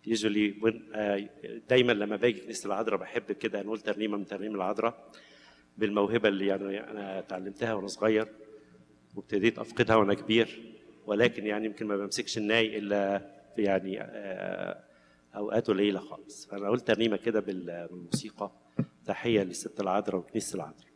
يوجولي دايما لما باجي كنيسه العذراء بحب كده نقول ترنيمه من ترنيم العذراء بالموهبه اللي يعني انا اتعلمتها وانا صغير وابتديت افقدها وانا كبير ولكن يعني يمكن ما بمسكش الناي الا في يعني آه، اوقات قليله خالص فانا قلت ترنيمه كده بال- بالموسيقى تحيه للست العذراء وكنيسه العذراء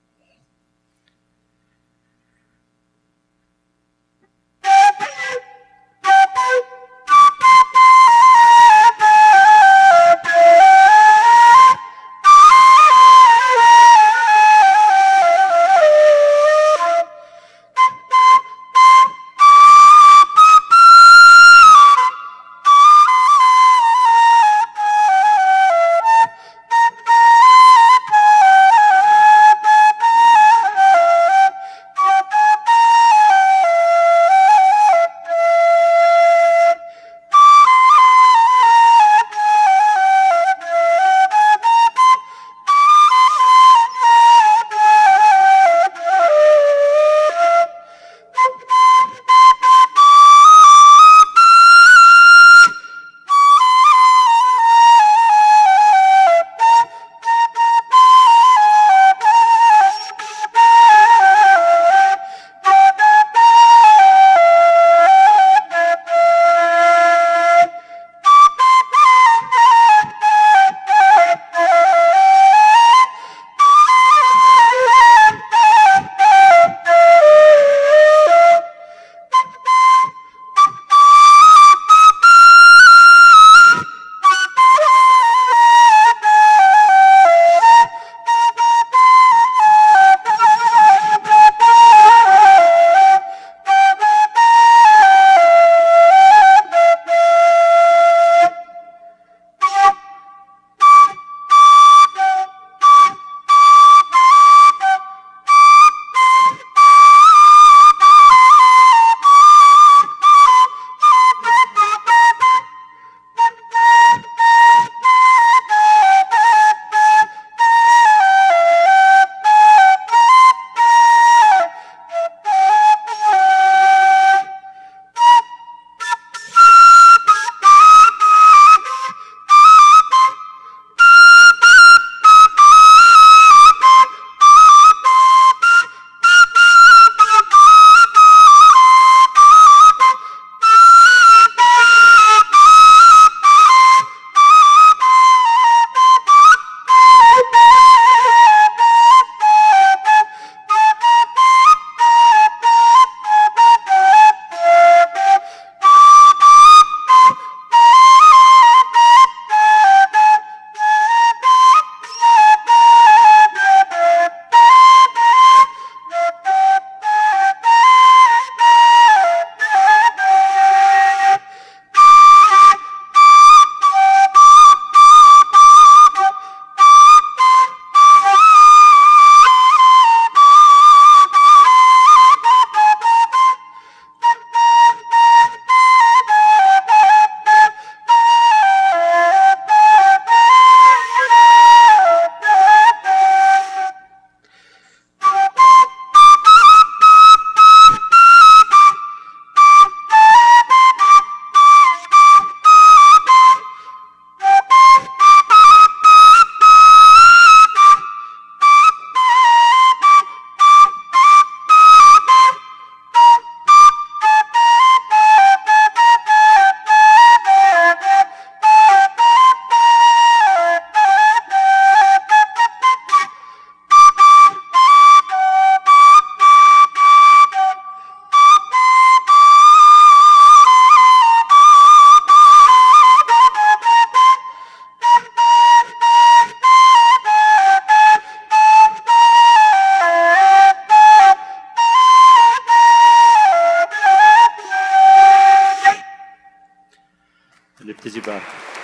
نبتدي بقى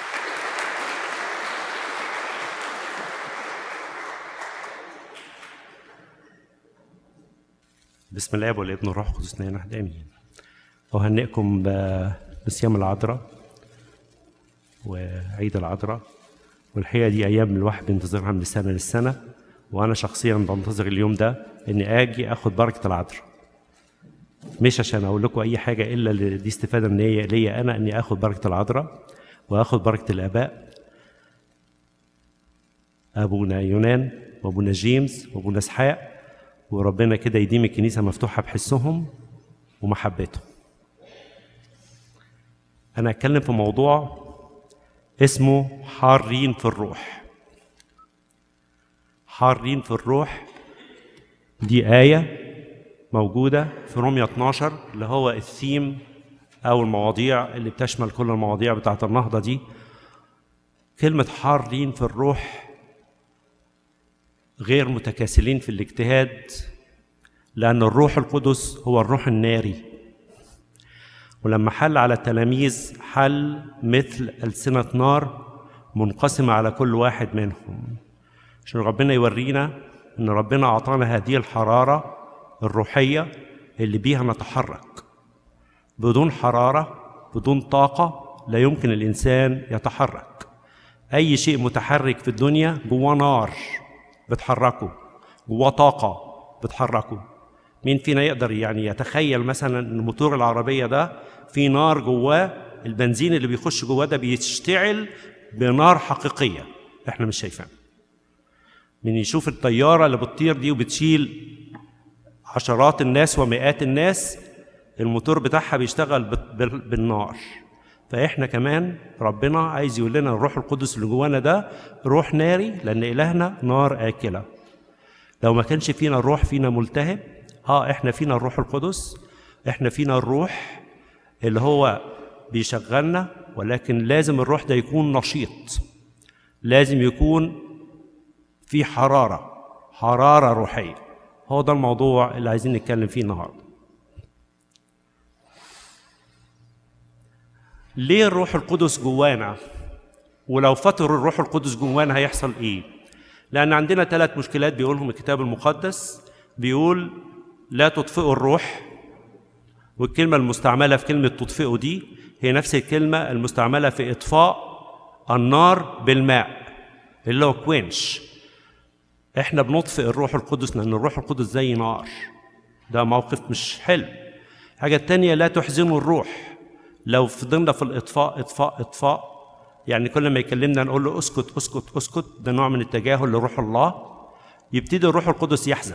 بسم الله والابن والروح القدس نعم واحد امين اهنئكم ب- بصيام العذراء وعيد العذراء والحقيقه دي ايام الواحد بينتظرها من السنه للسنه وانا شخصيا بنتظر اليوم ده اني اجي اخد بركه العذراء مش عشان اقول لكم اي حاجه الا اللي دي استفاده من هي ليا انا اني اخد بركه العذراء واخد بركه الاباء ابونا يونان وابونا جيمس وابونا اسحاق وربنا كده يديم الكنيسه مفتوحه بحسهم ومحبتهم انا اتكلم في موضوع اسمه حارين في الروح حارين في الروح دي آية موجودة في رومية 12 اللي هو الثيم أو المواضيع اللي بتشمل كل المواضيع بتاعة النهضة دي كلمة حارين في الروح غير متكاسلين في الاجتهاد لأن الروح القدس هو الروح الناري ولما حل على التلاميذ حل مثل ألسنة نار منقسمة على كل واحد منهم عشان ربنا يورينا إن ربنا أعطانا هذه الحرارة الروحية اللي بيها نتحرك بدون حرارة بدون طاقة لا يمكن الإنسان يتحرك أي شيء متحرك في الدنيا جواه نار بتحركه جواه طاقة بتحركه مين فينا يقدر يعني يتخيل مثلا ان موتور العربيه ده في نار جواه البنزين اللي بيخش جواه ده بيشتعل بنار حقيقيه احنا مش شايفينها من يشوف الطياره اللي بتطير دي وبتشيل عشرات الناس ومئات الناس الموتور بتاعها بيشتغل بالنار فاحنا كمان ربنا عايز يقول لنا الروح القدس اللي جوانا ده روح ناري لان الهنا نار اكله لو ما كانش فينا الروح فينا ملتهب اه احنا فينا الروح القدس احنا فينا الروح اللي هو بيشغلنا ولكن لازم الروح ده يكون نشيط لازم يكون في حراره حراره روحيه هو ده الموضوع اللي عايزين نتكلم فيه النهارده ليه الروح القدس جوانا ولو فتر الروح القدس جوانا هيحصل ايه لان عندنا ثلاث مشكلات بيقولهم الكتاب المقدس بيقول لا تطفئوا الروح والكلمة المستعملة في كلمة تطفئوا دي هي نفس الكلمة المستعملة في إطفاء النار بالماء اللي هو كوينش احنا بنطفئ الروح القدس لأن الروح القدس زي نار ده موقف مش حلو الحاجة التانية لا تحزنوا الروح لو فضلنا في الإطفاء إطفاء إطفاء يعني كل ما يكلمنا نقول له اسكت اسكت اسكت ده نوع من التجاهل لروح الله يبتدي الروح القدس يحزن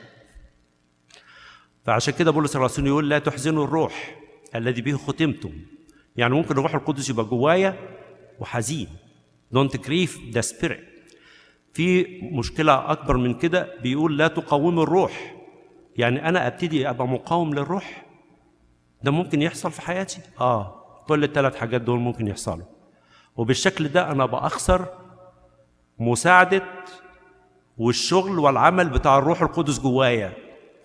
فعشان كده بولس الرسول يقول لا تحزنوا الروح الذي به ختمتم يعني ممكن الروح القدس يبقى جوايا وحزين دونت كريف ذا سبيريت في مشكلة أكبر من كده بيقول لا تقاوموا الروح يعني أنا أبتدي أبقى مقاوم للروح ده ممكن يحصل في حياتي آه كل الثلاث حاجات دول ممكن يحصلوا وبالشكل ده أنا بأخسر مساعدة والشغل والعمل بتاع الروح القدس جوايا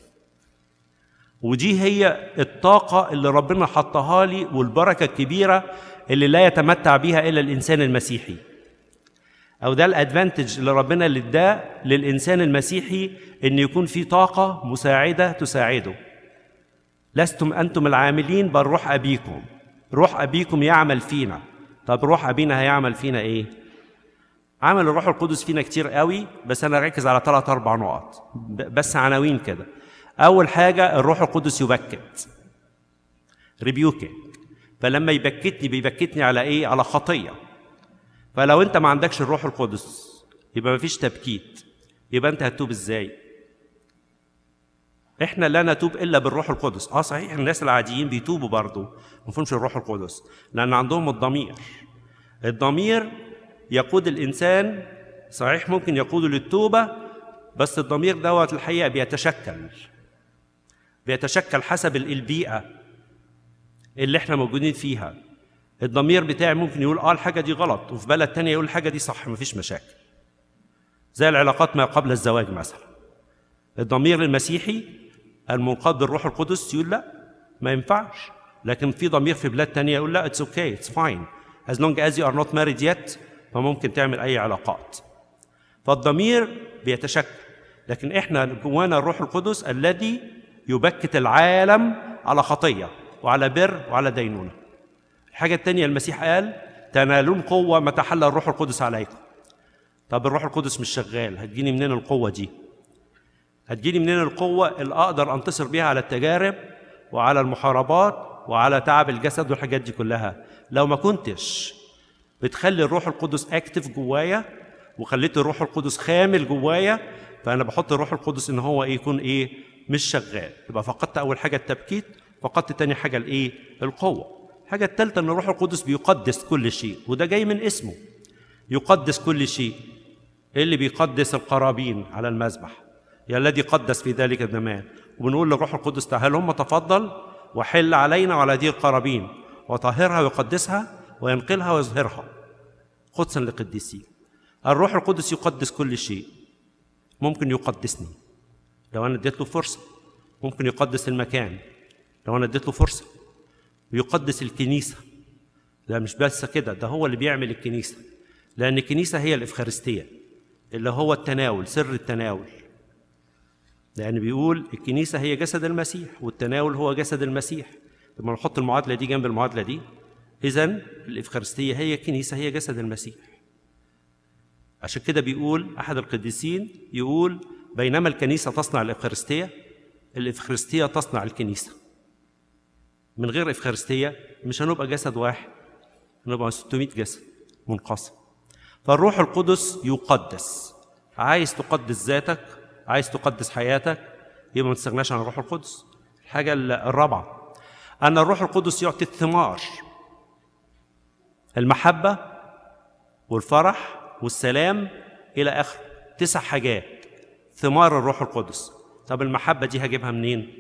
ودي هي الطاقة اللي ربنا حطها لي والبركة الكبيرة اللي لا يتمتع بها إلا الإنسان المسيحي أو ده الأدفانتج اللي ربنا اللي اداه للإنسان المسيحي إن يكون في طاقة مساعدة تساعده لستم أنتم العاملين بل روح أبيكم روح أبيكم يعمل فينا طب روح أبينا هيعمل فينا إيه؟ عمل الروح القدس فينا كتير قوي بس أنا ركز على ثلاث أربع نقط بس عناوين كده أول حاجة الروح القدس يبكت ريبيوكينج فلما يبكتني بيبكتني على إيه؟ على خطية فلو أنت ما عندكش الروح القدس يبقى ما فيش تبكيت يبقى أنت هتتوب إزاي؟ احنا لا نتوب الا بالروح القدس اه صحيح الناس العاديين بيتوبوا برضه ما فيهمش الروح القدس لان عندهم الضمير الضمير يقود الانسان صحيح ممكن يقوده للتوبه بس الضمير دوت الحقيقه بيتشكل بيتشكل حسب البيئه اللي احنا موجودين فيها الضمير بتاعي ممكن يقول اه الحاجه دي غلط وفي بلد تانية يقول الحاجه دي صح مفيش مشاكل زي العلاقات ما قبل الزواج مثلا الضمير المسيحي المنقاد بالروح القدس يقول لا ما ينفعش لكن في ضمير في بلاد تانية يقول لا اتس اوكي اتس فاين as long as you are not married yet فممكن تعمل اي علاقات فالضمير بيتشكل لكن احنا جوانا الروح القدس الذي يبكت العالم على خطيه وعلى بر وعلى دينونه الحاجه الثانيه المسيح قال تنالون قوه متى حل الروح القدس عليكم طب الروح القدس مش شغال هتجيني منين القوه دي هتجيني منين القوة اللي أقدر أنتصر بيها على التجارب وعلى المحاربات وعلى تعب الجسد والحاجات دي كلها لو ما كنتش بتخلي الروح القدس اكتف جوايا وخليت الروح القدس خامل جوايا فانا بحط الروح القدس ان هو إيه يكون ايه مش شغال يبقى فقدت اول حاجه التبكيت فقدت تاني حاجه الايه القوه الحاجه الثالثه ان الروح القدس بيقدس كل شيء وده جاي من اسمه يقدس كل شيء إيه اللي بيقدس القرابين على المذبح يا الذي قدس في ذلك الزمان وبنقول للروح القدس تعال هم تفضل وحل علينا وعلى هذه القرابين وطهرها ويقدسها وينقلها ويظهرها قدسا لقديسيه الروح القدس يقدس كل شيء ممكن يقدسني لو انا اديت له فرصه ممكن يقدس المكان لو انا اديت له فرصه ويقدس الكنيسه لا مش بس كده ده هو اللي بيعمل الكنيسه لان الكنيسه هي الافخارستيه اللي هو التناول سر التناول لأن بيقول الكنيسة هي جسد المسيح والتناول هو جسد المسيح لما نحط المعادلة دي جنب المعادلة دي إذا الإفخارستية هي الكنيسة هي جسد المسيح عشان كده بيقول أحد القديسين يقول بينما الكنيسة تصنع الإفخارستية الإفخارستية تصنع الكنيسة من غير إفخارستية مش هنبقى جسد واحد هنبقى 600 جسد منقسم فالروح القدس يقدس عايز تقدس ذاتك عايز تقدس حياتك يبقى ما تستغناش عن الروح القدس الحاجة الرابعة أن الروح القدس يعطي الثمار المحبة والفرح والسلام إلى آخره تسع حاجات ثمار الروح القدس طب المحبة دي هجيبها منين؟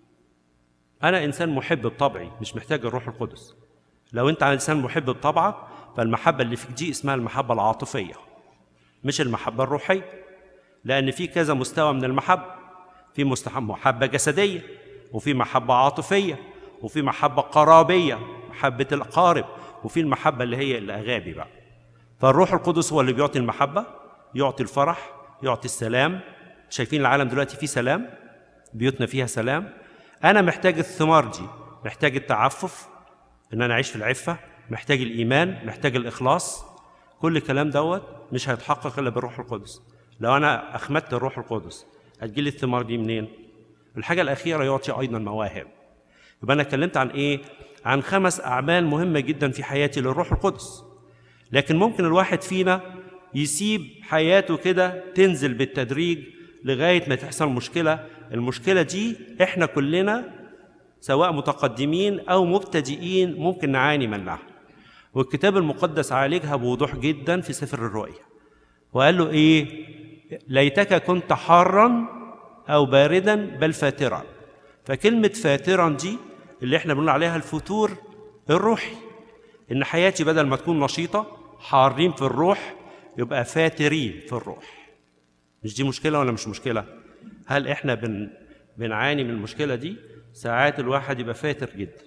أنا إنسان محب بطبعي مش محتاج الروح القدس لو أنت إنسان محب بطبعك فالمحبة اللي فيك دي اسمها المحبة العاطفية مش المحبة الروحية لأن في كذا مستوى من المحبة في محبة جسدية وفي محبة عاطفية وفي محبة قرابية محبة الأقارب وفي المحبة اللي هي الأغابي بقى فالروح القدس هو اللي بيعطي المحبة يعطي الفرح يعطي السلام شايفين العالم دلوقتي فيه سلام بيوتنا فيها سلام أنا محتاج الثمار دي محتاج التعفف إن أنا أعيش في العفة محتاج الإيمان محتاج الإخلاص كل الكلام دوت مش هيتحقق إلا بالروح القدس لو أنا أخمدت الروح القدس هتجيلي الثمار دي منين؟ الحاجة الأخيرة يعطي أيضا مواهب يبقى أنا اتكلمت عن إيه؟ عن خمس أعمال مهمة جدا في حياتي للروح القدس لكن ممكن الواحد فينا يسيب حياته كده تنزل بالتدريج لغاية ما تحصل مشكلة المشكلة دي إحنا كلنا سواء متقدمين أو مبتدئين ممكن نعاني منها والكتاب المقدس عالجها بوضوح جدا في سفر الرؤيا وقال له إيه ليتك كنت حارا أو باردا بل فاترا فكلمة فاترا دي اللي احنا بنقول عليها الفتور الروحي إن حياتي بدل ما تكون نشيطة حارين في الروح يبقى فاترين في الروح مش دي مشكلة ولا مش مشكلة هل احنا بن بنعاني من المشكلة دي ساعات الواحد يبقى فاتر جدا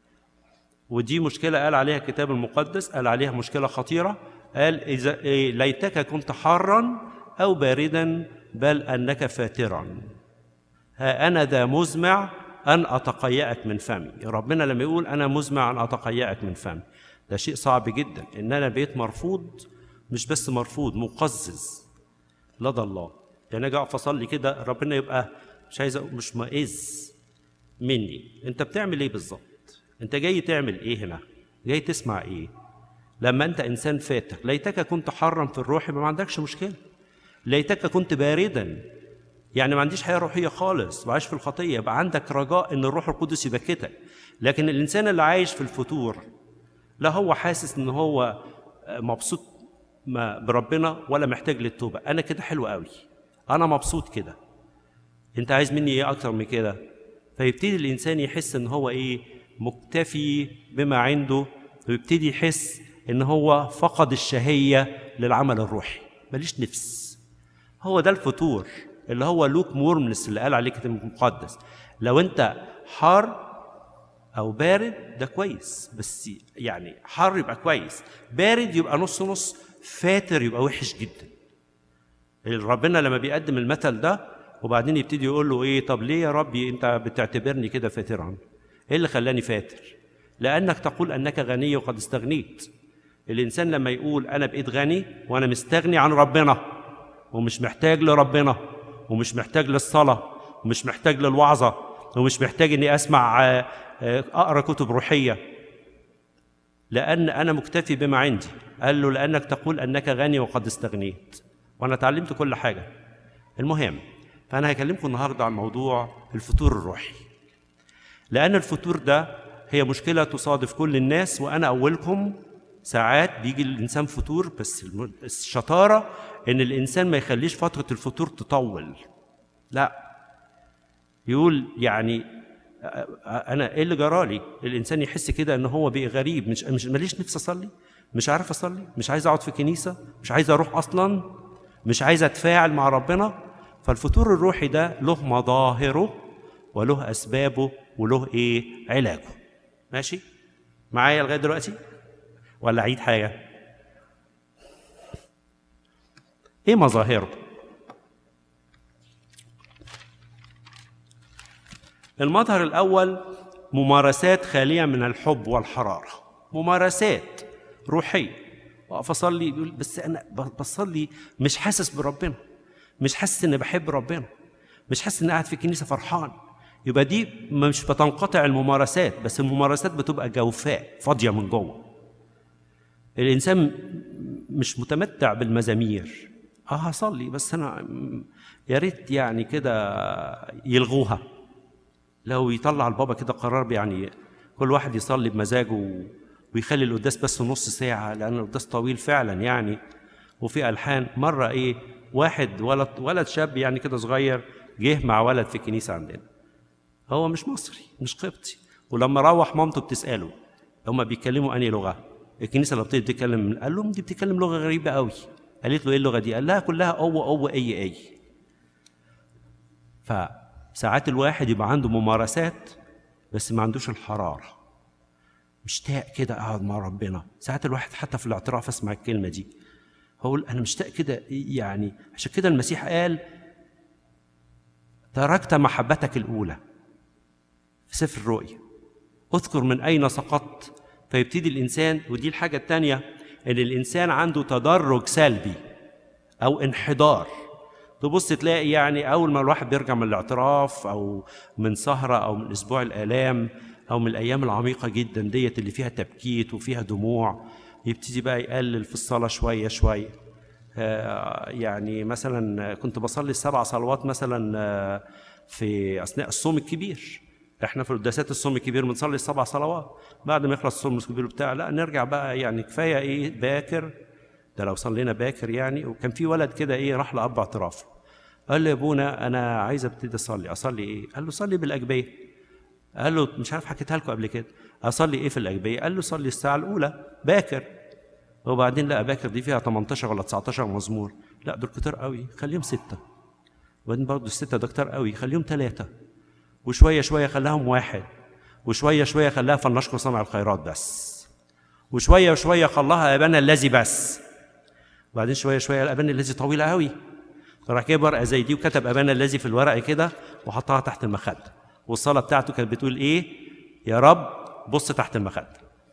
ودي مشكلة قال عليها الكتاب المقدس قال عليها مشكلة خطيرة قال إذا إيه ليتك كنت حارا أو باردا بل أنك فاترا ها أنا ذا مزمع أن أتقيأك من فمي ربنا لما يقول أنا مزمع أن أتقيأك من فمي ده شيء صعب جدا إن أنا بقيت مرفوض مش بس مرفوض مقزز لدى الله يعني أجي أقف أصلي كده ربنا يبقى مش عايز مش مائز مني أنت بتعمل إيه بالظبط؟ أنت جاي تعمل إيه هنا؟ جاي تسمع إيه؟ لما أنت إنسان فاتك ليتك كنت حرا في الروح ما عندكش مشكلة ليتك كنت باردا يعني ما عنديش حياه روحيه خالص وعايش في الخطيه يبقى عندك رجاء ان الروح القدس يبكتك لكن الانسان اللي عايش في الفتور لا هو حاسس ان هو مبسوط بربنا ولا محتاج للتوبه انا كده حلو قوي انا مبسوط كده انت عايز مني ايه اكتر من كده فيبتدي الانسان يحس ان هو ايه مكتفي بما عنده ويبتدي يحس ان هو فقد الشهيه للعمل الروحي ماليش نفس هو ده الفتور اللي هو لوك مورمنس اللي قال عليه الكتاب المقدس لو انت حار او بارد ده كويس بس يعني حار يبقى كويس بارد يبقى نص نص فاتر يبقى وحش جدا ربنا لما بيقدم المثل ده وبعدين يبتدي يقول له ايه طب ليه يا ربي انت بتعتبرني كده فاترا ايه اللي خلاني فاتر لانك تقول انك غني وقد استغنيت الانسان لما يقول انا بقيت غني وانا مستغني عن ربنا ومش محتاج لربنا ومش محتاج للصلاة ومش محتاج للوعظة ومش محتاج إني أسمع أقرأ كتب روحية لأن أنا مكتفي بما عندي قال له لأنك تقول أنك غني وقد استغنيت وأنا اتعلمت كل حاجة المهم فأنا هكلمكم النهاردة عن موضوع الفتور الروحي لأن الفتور ده هي مشكلة تصادف كل الناس وأنا أولكم ساعات بيجي الإنسان فتور بس الم- الشطارة إن الإنسان ما يخليش فترة الفتور تطول لا يقول يعني أ- أ- انا ايه اللي جرالي الانسان يحس كده ان هو بقى غريب مش مش ماليش نفسي اصلي مش عارف اصلي مش عايز اقعد في كنيسه مش عايز اروح اصلا مش عايز اتفاعل مع ربنا فالفتور الروحي ده له مظاهره وله اسبابه وله ايه علاجه ماشي معايا لغايه دلوقتي ولا اعيد حاجه ايه مظاهره المظهر الأول ممارسات خالية من الحب والحرارة ممارسات روحية وأقف أصلي يقول بس أنا ب- بصلي مش حاسس بربنا مش حاسس إني بحب ربنا مش حاسس إني قاعد في الكنيسة فرحان يبقى دي مش بتنقطع الممارسات بس الممارسات بتبقى جوفاء فاضية من جوه الإنسان مش متمتع بالمزامير اه هصلي بس انا يا ريت يعني كده يلغوها لو يطلع البابا كده قرار يعني كل واحد يصلي بمزاجه ويخلي القداس بس نص ساعة لأن القداس طويل فعلا يعني وفي ألحان مرة إيه واحد ولد ولد شاب يعني كده صغير جه مع ولد في الكنيسة عندنا هو مش مصري مش قبطي ولما روح مامته بتسأله هما بيتكلموا أنهي لغة الكنيسة اللي بتبتدي تتكلم قال لهم دي بتتكلم لغة غريبة قوي قالت له إيه اللغة دي قال لها كلها أوه أوه أي أي فساعات الواحد يبقى عنده ممارسات بس ما عندوش الحرارة مشتاق كده اقعد مع ربنا ساعات الواحد حتى في الاعتراف اسمع الكلمة دي هقول أنا مشتاق كده يعني عشان كده المسيح قال تركت محبتك الأولى في سفر الرؤيا اذكر من أين سقطت فيبتدي الإنسان ودي الحاجة الثانية إن الإنسان عنده تدرج سلبي أو انحدار تبص تلاقي يعني اول ما الواحد بيرجع من الاعتراف او من سهره او من اسبوع الالام او من الايام العميقه جدا ديت اللي فيها تبكيت وفيها دموع يبتدي بقى يقلل في الصلاه شويه شويه آه، يعني مثلا كنت بصلي السبع صلوات مثلا آه، في اثناء الصوم الكبير احنا في قداسات الصوم الكبير بنصلي السبع صلوات بعد ما يخلص الصوم الكبير بتاع لا نرجع بقى يعني كفايه ايه باكر ده لو صلينا باكر يعني وكان في ولد كده ايه راح لاب اعترافه قال له يا ابونا انا عايز ابتدي اصلي اصلي ايه قال له صلي بالاجبيه قال له مش عارف حكيتها لكم قبل كده اصلي ايه في الاجبيه قال له صلي الساعه الاولى باكر وبعدين لقى باكر دي فيها 18 ولا 19 مزمور لا دول كتار قوي خليهم سته وبعدين برضه السته ده كتار قوي خليهم ثلاثه وشويه شويه خلاهم واحد وشويه شويه خلاها فلنشكر صنع الخيرات بس وشويه شويه خلاها ابانا الذي بس وبعدين شويه شويه الابان الذي طويله قوي فراح جايب ورقه زي دي وكتب ابانا الذي في الورقه كده وحطها تحت المخده والصلاه بتاعته كانت بتقول ايه يا رب بص تحت المخده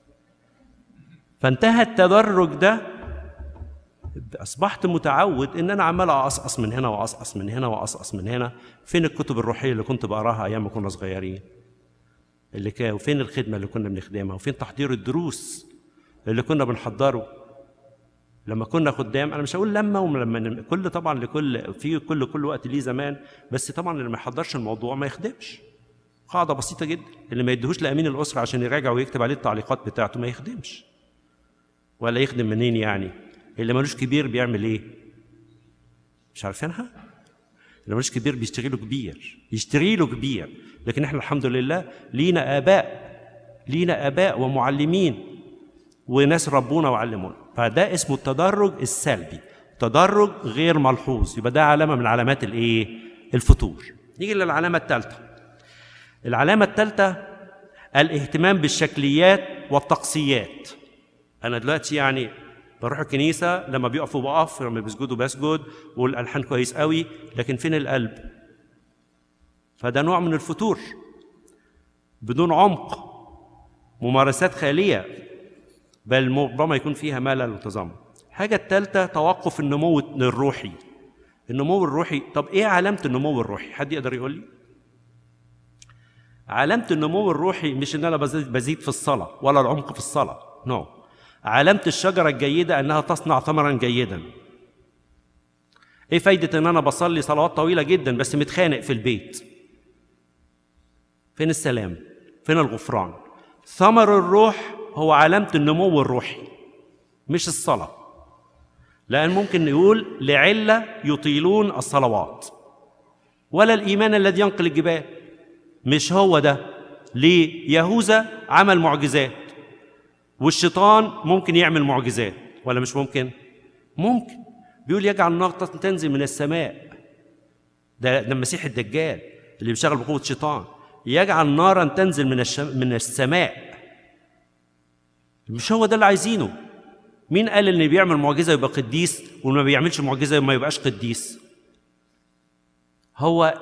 فانتهى التدرج ده اصبحت متعود ان انا عمال اقصقص من هنا واقصقص من هنا واقصقص من هنا فين الكتب الروحيه اللي كنت بقراها ايام ما كنا صغيرين اللي كان وفين الخدمه اللي كنا بنخدمها وفين تحضير الدروس اللي كنا بنحضره لما كنا خدام انا مش هقول لما ولما كل طبعا لكل في كل كل وقت ليه زمان بس طبعا اللي ما يحضرش الموضوع ما يخدمش قاعده بسيطه جدا اللي ما يديهوش لامين الاسره عشان يراجع ويكتب عليه التعليقات بتاعته ما يخدمش ولا يخدم منين يعني اللي ملوش كبير بيعمل ايه مش عارفينها اللي ملوش كبير بيشتري له كبير يشتري له كبير لكن احنا الحمد لله لينا اباء لينا اباء ومعلمين وناس ربونا وعلمونا فده اسمه التدرج السلبي تدرج غير ملحوظ يبقى ده علامه من علامات الايه الفتور نيجي للعلامه الثالثه العلامه الثالثه الاهتمام بالشكليات والتقصيات انا دلوقتي يعني بروح الكنيسه لما بيقفوا بقف لما بيسجدوا بسجد والالحان كويس قوي لكن فين القلب فده نوع من الفتور بدون عمق ممارسات خاليه بل ربما يكون فيها ملل وتذمر الحاجه الثالثه توقف النمو الروحي النمو الروحي طب ايه علامه النمو الروحي حد يقدر يقول لي علامه النمو الروحي مش ان انا بزيد, بزيد في الصلاه ولا العمق في الصلاه نو no. علامة الشجرة الجيدة أنها تصنع ثمرا جيدا ايه فايدة ان انا بصلي صلوات طويلة جدا بس متخانق في البيت فين السلام فين الغفران ثمر الروح هو علامة النمو الروحي مش الصلاة لأن ممكن نقول لعلة يطيلون الصلوات ولا الإيمان الذي ينقل الجبال مش هو ده ليه يهوذا عمل معجزات والشيطان ممكن يعمل معجزات ولا مش ممكن ممكن بيقول يجعل النار تنزل من السماء ده ده المسيح الدجال اللي بيشتغل بقوه الشيطان يجعل نارا تنزل من الشم من السماء مش هو ده اللي عايزينه مين قال ان اللي بيعمل معجزه يبقى قديس واللي ما بيعملش معجزه ما يبقاش قديس هو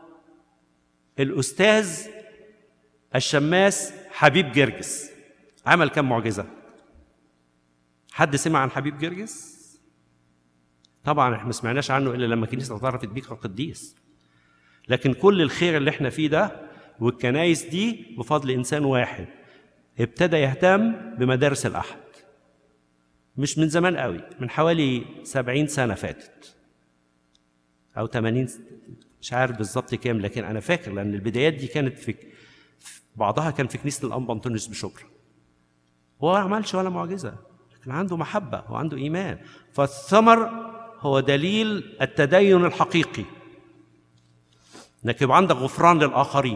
الاستاذ الشماس حبيب جرجس عمل كم معجزه حد سمع عن حبيب جرجس طبعا احنا ما سمعناش عنه الا لما الكنيسه اعترفت بيه كقديس لكن كل الخير اللي احنا فيه ده والكنايس دي بفضل انسان واحد ابتدى يهتم بمدارس الاحد مش من زمان قوي من حوالي سبعين سنة فاتت أو 80 مش عارف بالظبط كام لكن أنا فاكر لأن البدايات دي كانت في بعضها كان في كنيسة الأنبا أنطونيوس بشكرا هو ما عملش ولا معجزة لكن عنده محبة وعنده إيمان فالثمر هو دليل التدين الحقيقي انك يبقى عندك غفران للاخرين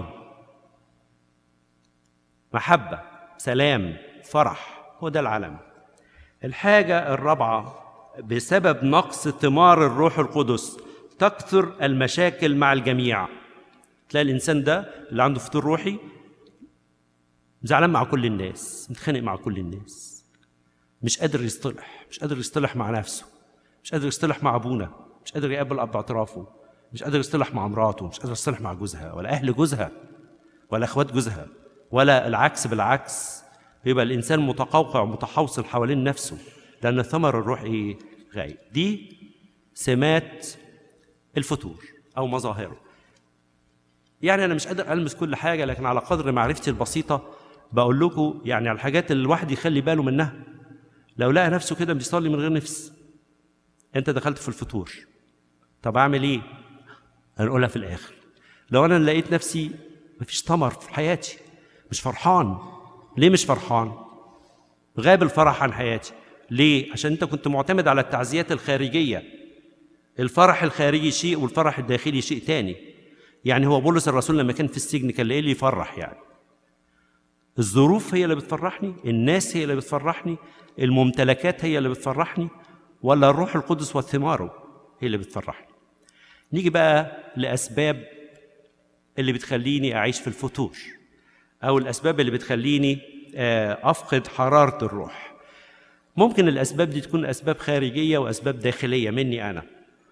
محبه سلام فرح هو ده العلم الحاجه الرابعه بسبب نقص ثمار الروح القدس تكثر المشاكل مع الجميع تلاقي الانسان ده اللي عنده فطور روحي زعلان مع كل الناس متخانق مع كل الناس مش قادر يصطلح مش قادر يصطلح مع نفسه مش قادر يصطلح مع ابونا مش قادر يقابل اب اعترافه مش قادر يصطلح مع مراته مش قادر يصطلح مع جوزها ولا اهل جوزها ولا اخوات جوزها ولا العكس بالعكس يبقى الانسان متقوقع ومتحوصل حوالين نفسه لان ثمر الروح ايه غايب دي سمات الفتور او مظاهره يعني انا مش قادر المس كل حاجه لكن على قدر معرفتي البسيطه بقول لكم يعني على الحاجات اللي الواحد يخلي باله منها لو لقى نفسه كده بيصلي من غير نفس انت دخلت في الفطور طب اعمل ايه هنقولها في الاخر لو انا لقيت نفسي مفيش ثمر في حياتي مش فرحان ليه مش فرحان غاب الفرح عن حياتي ليه عشان انت كنت معتمد على التعزيات الخارجيه الفرح الخارجي شيء والفرح الداخلي شيء تاني يعني هو بولس الرسول لما كان في السجن كان ايه اللي يفرح يعني الظروف هي اللي بتفرحني الناس هي اللي بتفرحني الممتلكات هي اللي بتفرحني ولا الروح القدس وثماره هي اللي بتفرحني نيجي بقى لاسباب اللي بتخليني اعيش في الفتور او الاسباب اللي بتخليني افقد حراره الروح ممكن الاسباب دي تكون اسباب خارجيه واسباب داخليه مني انا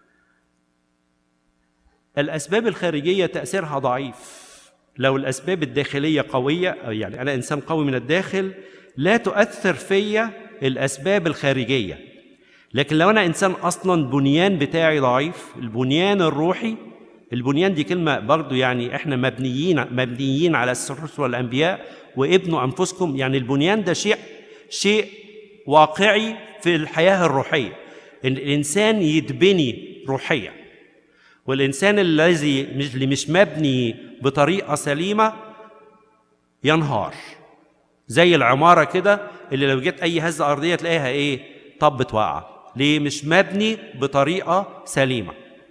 الاسباب الخارجيه تاثيرها ضعيف لو الاسباب الداخليه قويه يعني انا انسان قوي من الداخل لا تؤثر فيا الاسباب الخارجيه لكن لو انا انسان اصلا بنيان بتاعي ضعيف البنيان الروحي البنيان دي كلمه برضو يعني احنا مبنيين مبنيين على الرسل والانبياء وابنوا انفسكم يعني البنيان ده شيء شيء واقعي في الحياه الروحيه ان الانسان يتبني روحيا والانسان الذي مش اللي مش مبني بطريقه سليمه ينهار زي العماره كده اللي لو جت اي هزه ارضيه تلاقيها ايه طبت واقعه ليه مش مبني بطريقه سليمه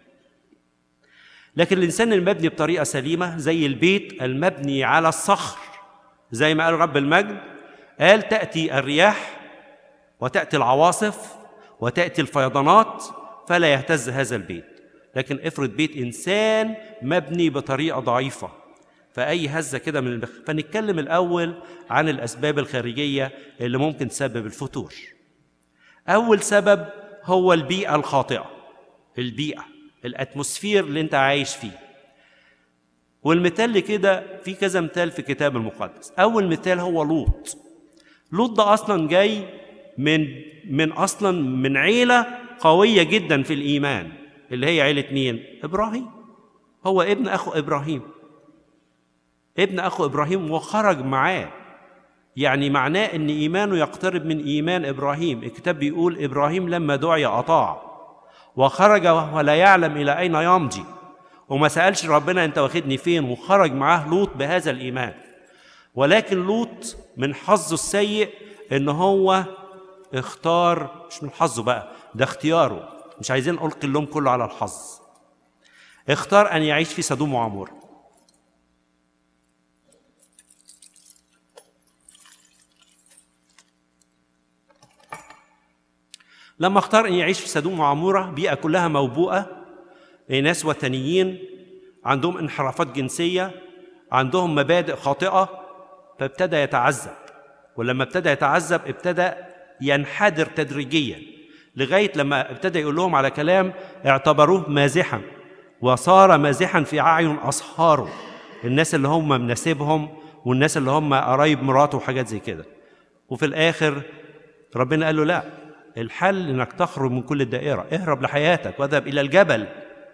لكن الانسان المبني بطريقه سليمه زي البيت المبني على الصخر زي ما قال رب المجد قال تاتي الرياح وتاتي العواصف وتاتي الفيضانات فلا يهتز هذا البيت لكن افرض بيت انسان مبني بطريقه ضعيفه فاي هزه كده من البخ... فنتكلم الاول عن الاسباب الخارجيه اللي ممكن تسبب الفتور اول سبب هو البيئه الخاطئه البيئه الاتموسفير اللي انت عايش فيه والمثال لكده في كذا مثال في الكتاب المقدس اول مثال هو لوط لوط ده اصلا جاي من من اصلا من عيله قويه جدا في الايمان اللي هي عيله مين ابراهيم هو ابن اخو ابراهيم ابن اخو ابراهيم وخرج معاه يعني معناه ان ايمانه يقترب من ايمان ابراهيم الكتاب بيقول ابراهيم لما دعي اطاع وخرج وهو لا يعلم الى اين يمضي وما سالش ربنا انت واخدني فين وخرج معاه لوط بهذا الايمان ولكن لوط من حظه السيء ان هو اختار مش من حظه بقى ده اختياره مش عايزين القي اللوم كله على الحظ اختار ان يعيش في سدوم وعمور لما اختار ان يعيش في سدوم وعموره بيئه كلها موبوءه ناس وثنيين عندهم انحرافات جنسيه عندهم مبادئ خاطئه فابتدى يتعذب ولما ابتدى يتعذب ابتدى ينحدر تدريجيا لغايه لما ابتدى يقول لهم على كلام اعتبروه مازحا وصار مازحا في اعين اصهاره الناس اللي هم مناسبهم والناس اللي هم قرايب مراته وحاجات زي كده وفي الاخر ربنا قال له لا الحل انك تخرج من كل الدائره اهرب لحياتك واذهب الى الجبل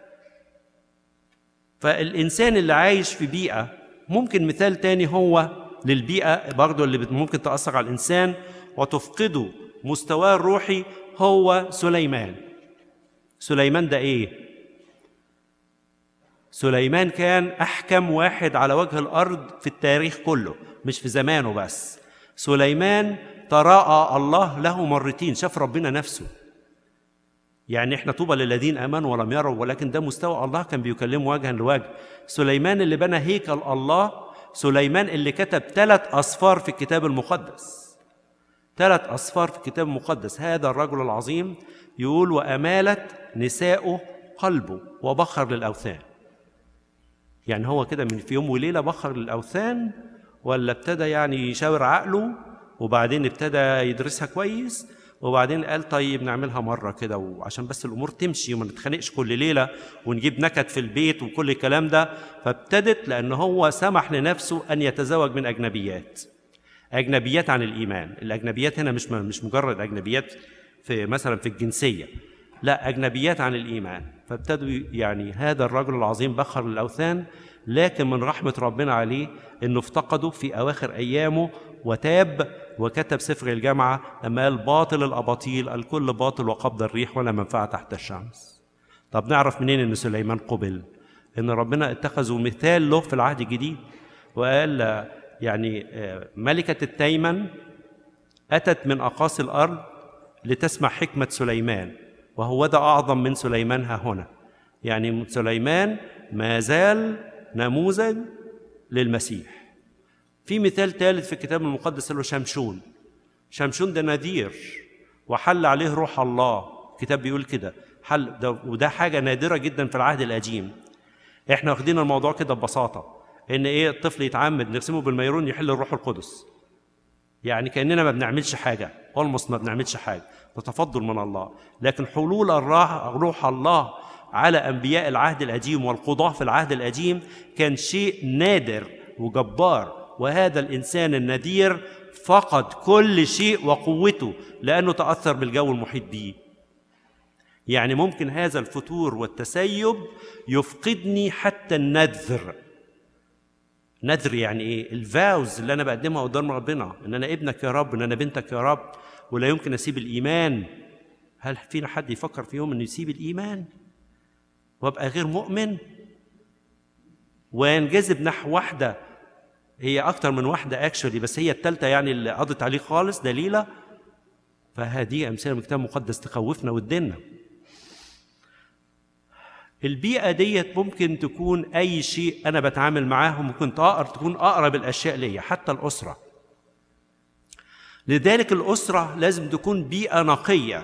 فالانسان اللي عايش في بيئه ممكن مثال تاني هو للبيئه برضه اللي ممكن تاثر على الانسان وتفقده مستواه الروحي هو سليمان سليمان ده ايه سليمان كان احكم واحد على وجه الارض في التاريخ كله مش في زمانه بس سليمان تراءى الله له مرتين شاف ربنا نفسه يعني احنا طوبى للذين امنوا ولم يروا ولكن ده مستوى الله كان بيكلمه وجها لوجه سليمان اللي بنى هيكل الله سليمان اللي كتب ثلاث اصفار في الكتاب المقدس ثلاث اصفار في الكتاب المقدس هذا الرجل العظيم يقول وامالت نساؤه قلبه وبخر للاوثان يعني هو كده من في يوم وليله بخر للاوثان ولا ابتدى يعني يشاور عقله وبعدين ابتدى يدرسها كويس وبعدين قال طيب نعملها مرة كده وعشان بس الأمور تمشي وما نتخانقش كل ليلة ونجيب نكد في البيت وكل الكلام ده فابتدت لأن هو سمح لنفسه أن يتزوج من أجنبيات أجنبيات عن الإيمان الأجنبيات هنا مش مش مجرد أجنبيات في مثلا في الجنسية لا أجنبيات عن الإيمان فابتدوا يعني هذا الرجل العظيم بخر الأوثان لكن من رحمة ربنا عليه إنه افتقده في أواخر أيامه وتاب وكتب سفر الجامعة لما قال باطل الأباطيل الكل باطل وقبض الريح ولا منفعة تحت الشمس طب نعرف منين إن سليمان قبل إن ربنا اتخذه مثال له في العهد الجديد وقال يعني ملكة التيمن أتت من أقاصي الأرض لتسمع حكمة سليمان وهو ده أعظم من سليمان ها هنا يعني سليمان ما زال نموذج للمسيح في مثال ثالث في الكتاب المقدس له شمشون شمشون ده نذير وحل عليه روح الله الكتاب بيقول كده حل ده وده حاجه نادره جدا في العهد القديم احنا واخدين الموضوع كده ببساطه ان ايه الطفل يتعمد نرسمه بالميرون يحل الروح القدس يعني كاننا ما بنعملش حاجه اولموست ما بنعملش حاجه ده تفضل من الله لكن حلول روح الله على انبياء العهد القديم والقضاه في العهد القديم كان شيء نادر وجبار وهذا الانسان النذير فقد كل شيء وقوته لانه تاثر بالجو المحيط به يعني ممكن هذا الفتور والتسيب يفقدني حتى النذر نذر يعني ايه الفاوز اللي انا بقدمها قدام ربنا ان انا ابنك يا رب ان انا بنتك يا رب ولا يمكن اسيب الايمان هل فينا حد يفكر في يوم انه يسيب الايمان وابقى غير مؤمن وينجذب نحو واحده هي اكتر من واحده اكشولي بس هي الثالثه يعني اللي قضت عليه خالص دليله فهذه امثله من الكتاب المقدس تخوفنا وتدينا البيئة ديت ممكن تكون أي شيء أنا بتعامل معاه ممكن تكون أقرب الأشياء ليا حتى الأسرة لذلك الأسرة لازم تكون بيئة نقية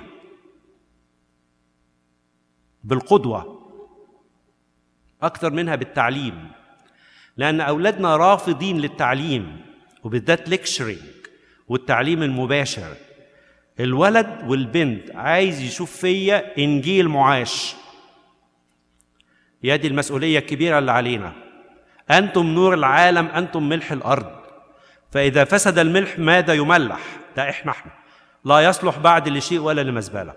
بالقدوة أكثر منها بالتعليم لأن أولادنا رافضين للتعليم وبالذات ليكشرينج والتعليم المباشر الولد والبنت عايز يشوف فيا إنجيل معاش هي دي المسؤولية الكبيرة اللي علينا أنتم نور العالم أنتم ملح الأرض فإذا فسد الملح ماذا يملح ده إحنا إحنا لا يصلح بعد لشيء ولا لمزبلة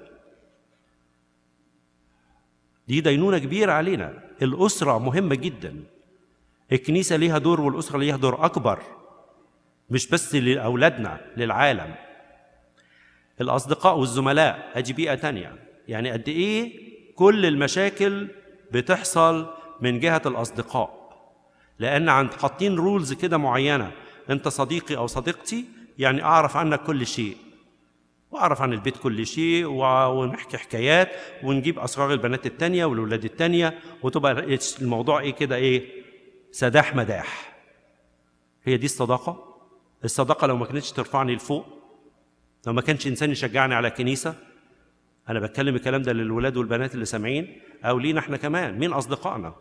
دي دينونة كبيرة علينا الأسرة مهمة جدا الكنيسة ليها دور والأسرة ليها دور أكبر مش بس لاولادنا للعالم الاصدقاء والزملاء ادي بيئه تانية يعني قد ايه كل المشاكل بتحصل من جهه الاصدقاء لان عند حاطين رولز كده معينه انت صديقي او صديقتي يعني اعرف عنك كل شيء واعرف عن البيت كل شيء ونحكي حكايات ونجيب اسرار البنات التانية والولاد التانية وتبقى الموضوع ايه كده ايه سداح مداح هي دي الصداقه الصداقه لو ما كانتش ترفعني لفوق لو ما كانش انسان يشجعني على كنيسه انا بتكلم الكلام ده للولاد والبنات اللي سامعين او لينا احنا كمان مين اصدقائنا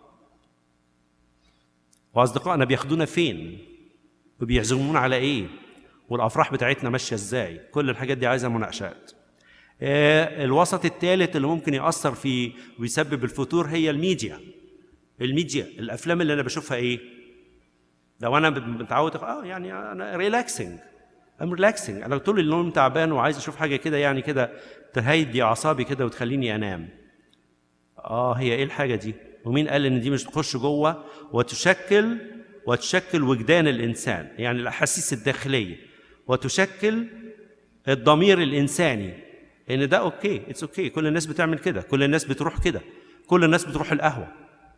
واصدقائنا بياخدونا فين وبيعزمونا على ايه والافراح بتاعتنا ماشيه ازاي كل الحاجات دي عايزه مناقشات آه، الوسط الثالث اللي ممكن ياثر في ويسبب الفتور هي الميديا الميديا الافلام اللي انا بشوفها ايه لو انا متعود اه يعني انا ريلاكسنج ام ريلاكسنج انا طول اليوم تعبان وعايز اشوف حاجه كده يعني كده تهدي اعصابي كده وتخليني انام اه هي ايه الحاجه دي ومين قال ان دي مش تخش جوه وتشكل وتشكل وجدان الانسان يعني الاحاسيس الداخليه وتشكل الضمير الانساني ان ده اوكي اتس اوكي كل الناس بتعمل كده كل الناس بتروح كده كل الناس بتروح القهوه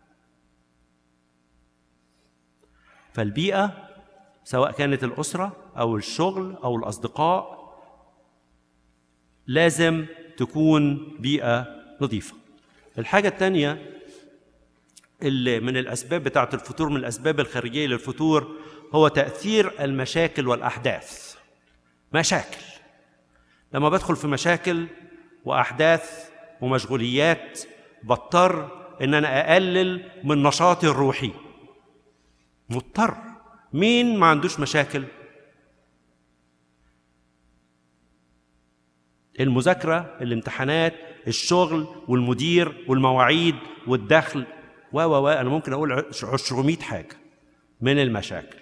فالبيئه سواء كانت الاسره او الشغل او الاصدقاء لازم تكون بيئه نظيفه الحاجه الثانيه اللي من الاسباب بتاعه الفتور من الاسباب الخارجيه للفتور هو تاثير المشاكل والاحداث مشاكل لما بدخل في مشاكل واحداث ومشغوليات بضطر ان انا اقلل من نشاطي الروحي مضطر مين ما عندوش مشاكل المذاكره الامتحانات الشغل والمدير والمواعيد والدخل و و و انا ممكن اقول 200 حاجه من المشاكل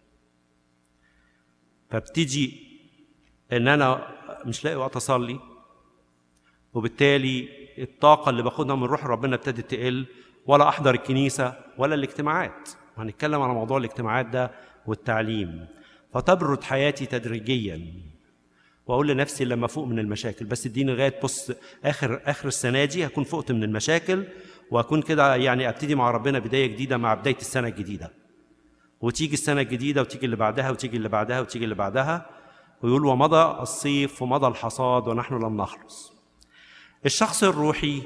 فبتيجي ان انا مش لاقي وقت اصلي وبالتالي الطاقه اللي باخدها من روح ربنا ابتدت تقل ولا احضر الكنيسه ولا الاجتماعات هنتكلم على موضوع الاجتماعات ده والتعليم فتبرد حياتي تدريجيا واقول لنفسي لما فوق من المشاكل بس اديني لغايه بص اخر اخر السنه دي هكون فقت من المشاكل واكون كده يعني ابتدي مع ربنا بدايه جديده مع بدايه السنه الجديده وتيجي السنه الجديده وتيجي اللي بعدها وتيجي اللي بعدها وتيجي اللي بعدها ويقول ومضى الصيف ومضى الحصاد ونحن لم نخلص الشخص الروحي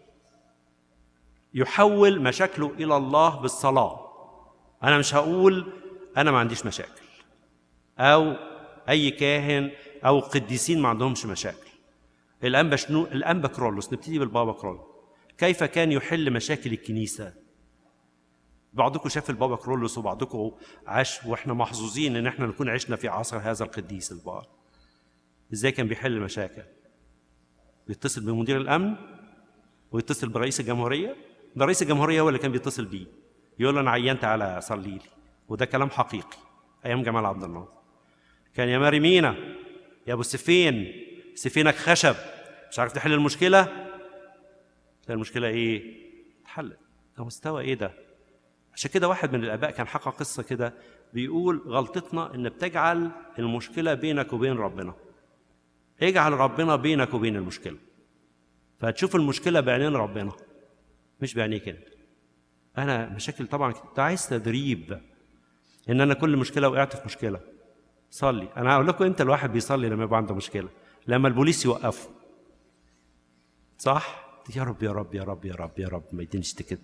يحول مشاكله الى الله بالصلاه انا مش هقول انا ما عنديش مشاكل او اي كاهن او قديسين ما عندهمش مشاكل الانبا شنو الانبا كرولوس نبتدي بالبابا كرولوس كيف كان يحل مشاكل الكنيسه بعضكم شاف البابا كرولوس وبعضكم عاش واحنا محظوظين ان احنا نكون عشنا في عصر هذا القديس البار ازاي كان بيحل المشاكل بيتصل بمدير الامن ويتصل برئيس الجمهوريه ده رئيس الجمهوريه هو اللي كان بيتصل بيه يقول له انا عيان تعالى صلي لي وده كلام حقيقي ايام جمال عبد الناصر كان يا ماري مينا يا ابو سفين سفينك خشب مش عارف تحل المشكله المشكله ايه اتحلت ده مستوى ايه ده عشان كده واحد من الاباء كان حكى قصه كده بيقول غلطتنا ان بتجعل المشكله بينك وبين ربنا اجعل ربنا بينك وبين المشكله فهتشوف المشكله بعينين ربنا مش بعينيك انت انا مشاكل طبعا كنت عايز تدريب ان انا كل مشكله وقعت في مشكله صلي انا هقول لكم امتى الواحد بيصلي لما يبقى عنده مشكله لما البوليس يوقفه صح يا رب يا رب يا رب يا رب يا رب ما يدينيش تكت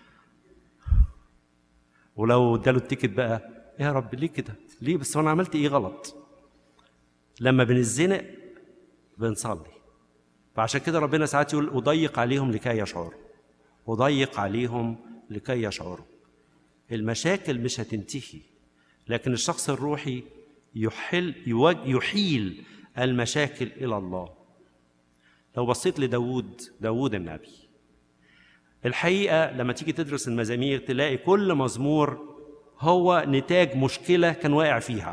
ولو اداله التيكت بقى يا رب ليه كده ليه بس انا عملت ايه غلط لما بنزنق بنصلي فعشان كده ربنا ساعات يقول اضيق عليهم لكي يشعروا اضيق عليهم لكي يشعروا المشاكل مش هتنتهي لكن الشخص الروحي يحل يحيل المشاكل الى الله لو بصيت لداود داود النبي الحقيقة لما تيجي تدرس المزامير تلاقي كل مزمور هو نتاج مشكلة كان واقع فيها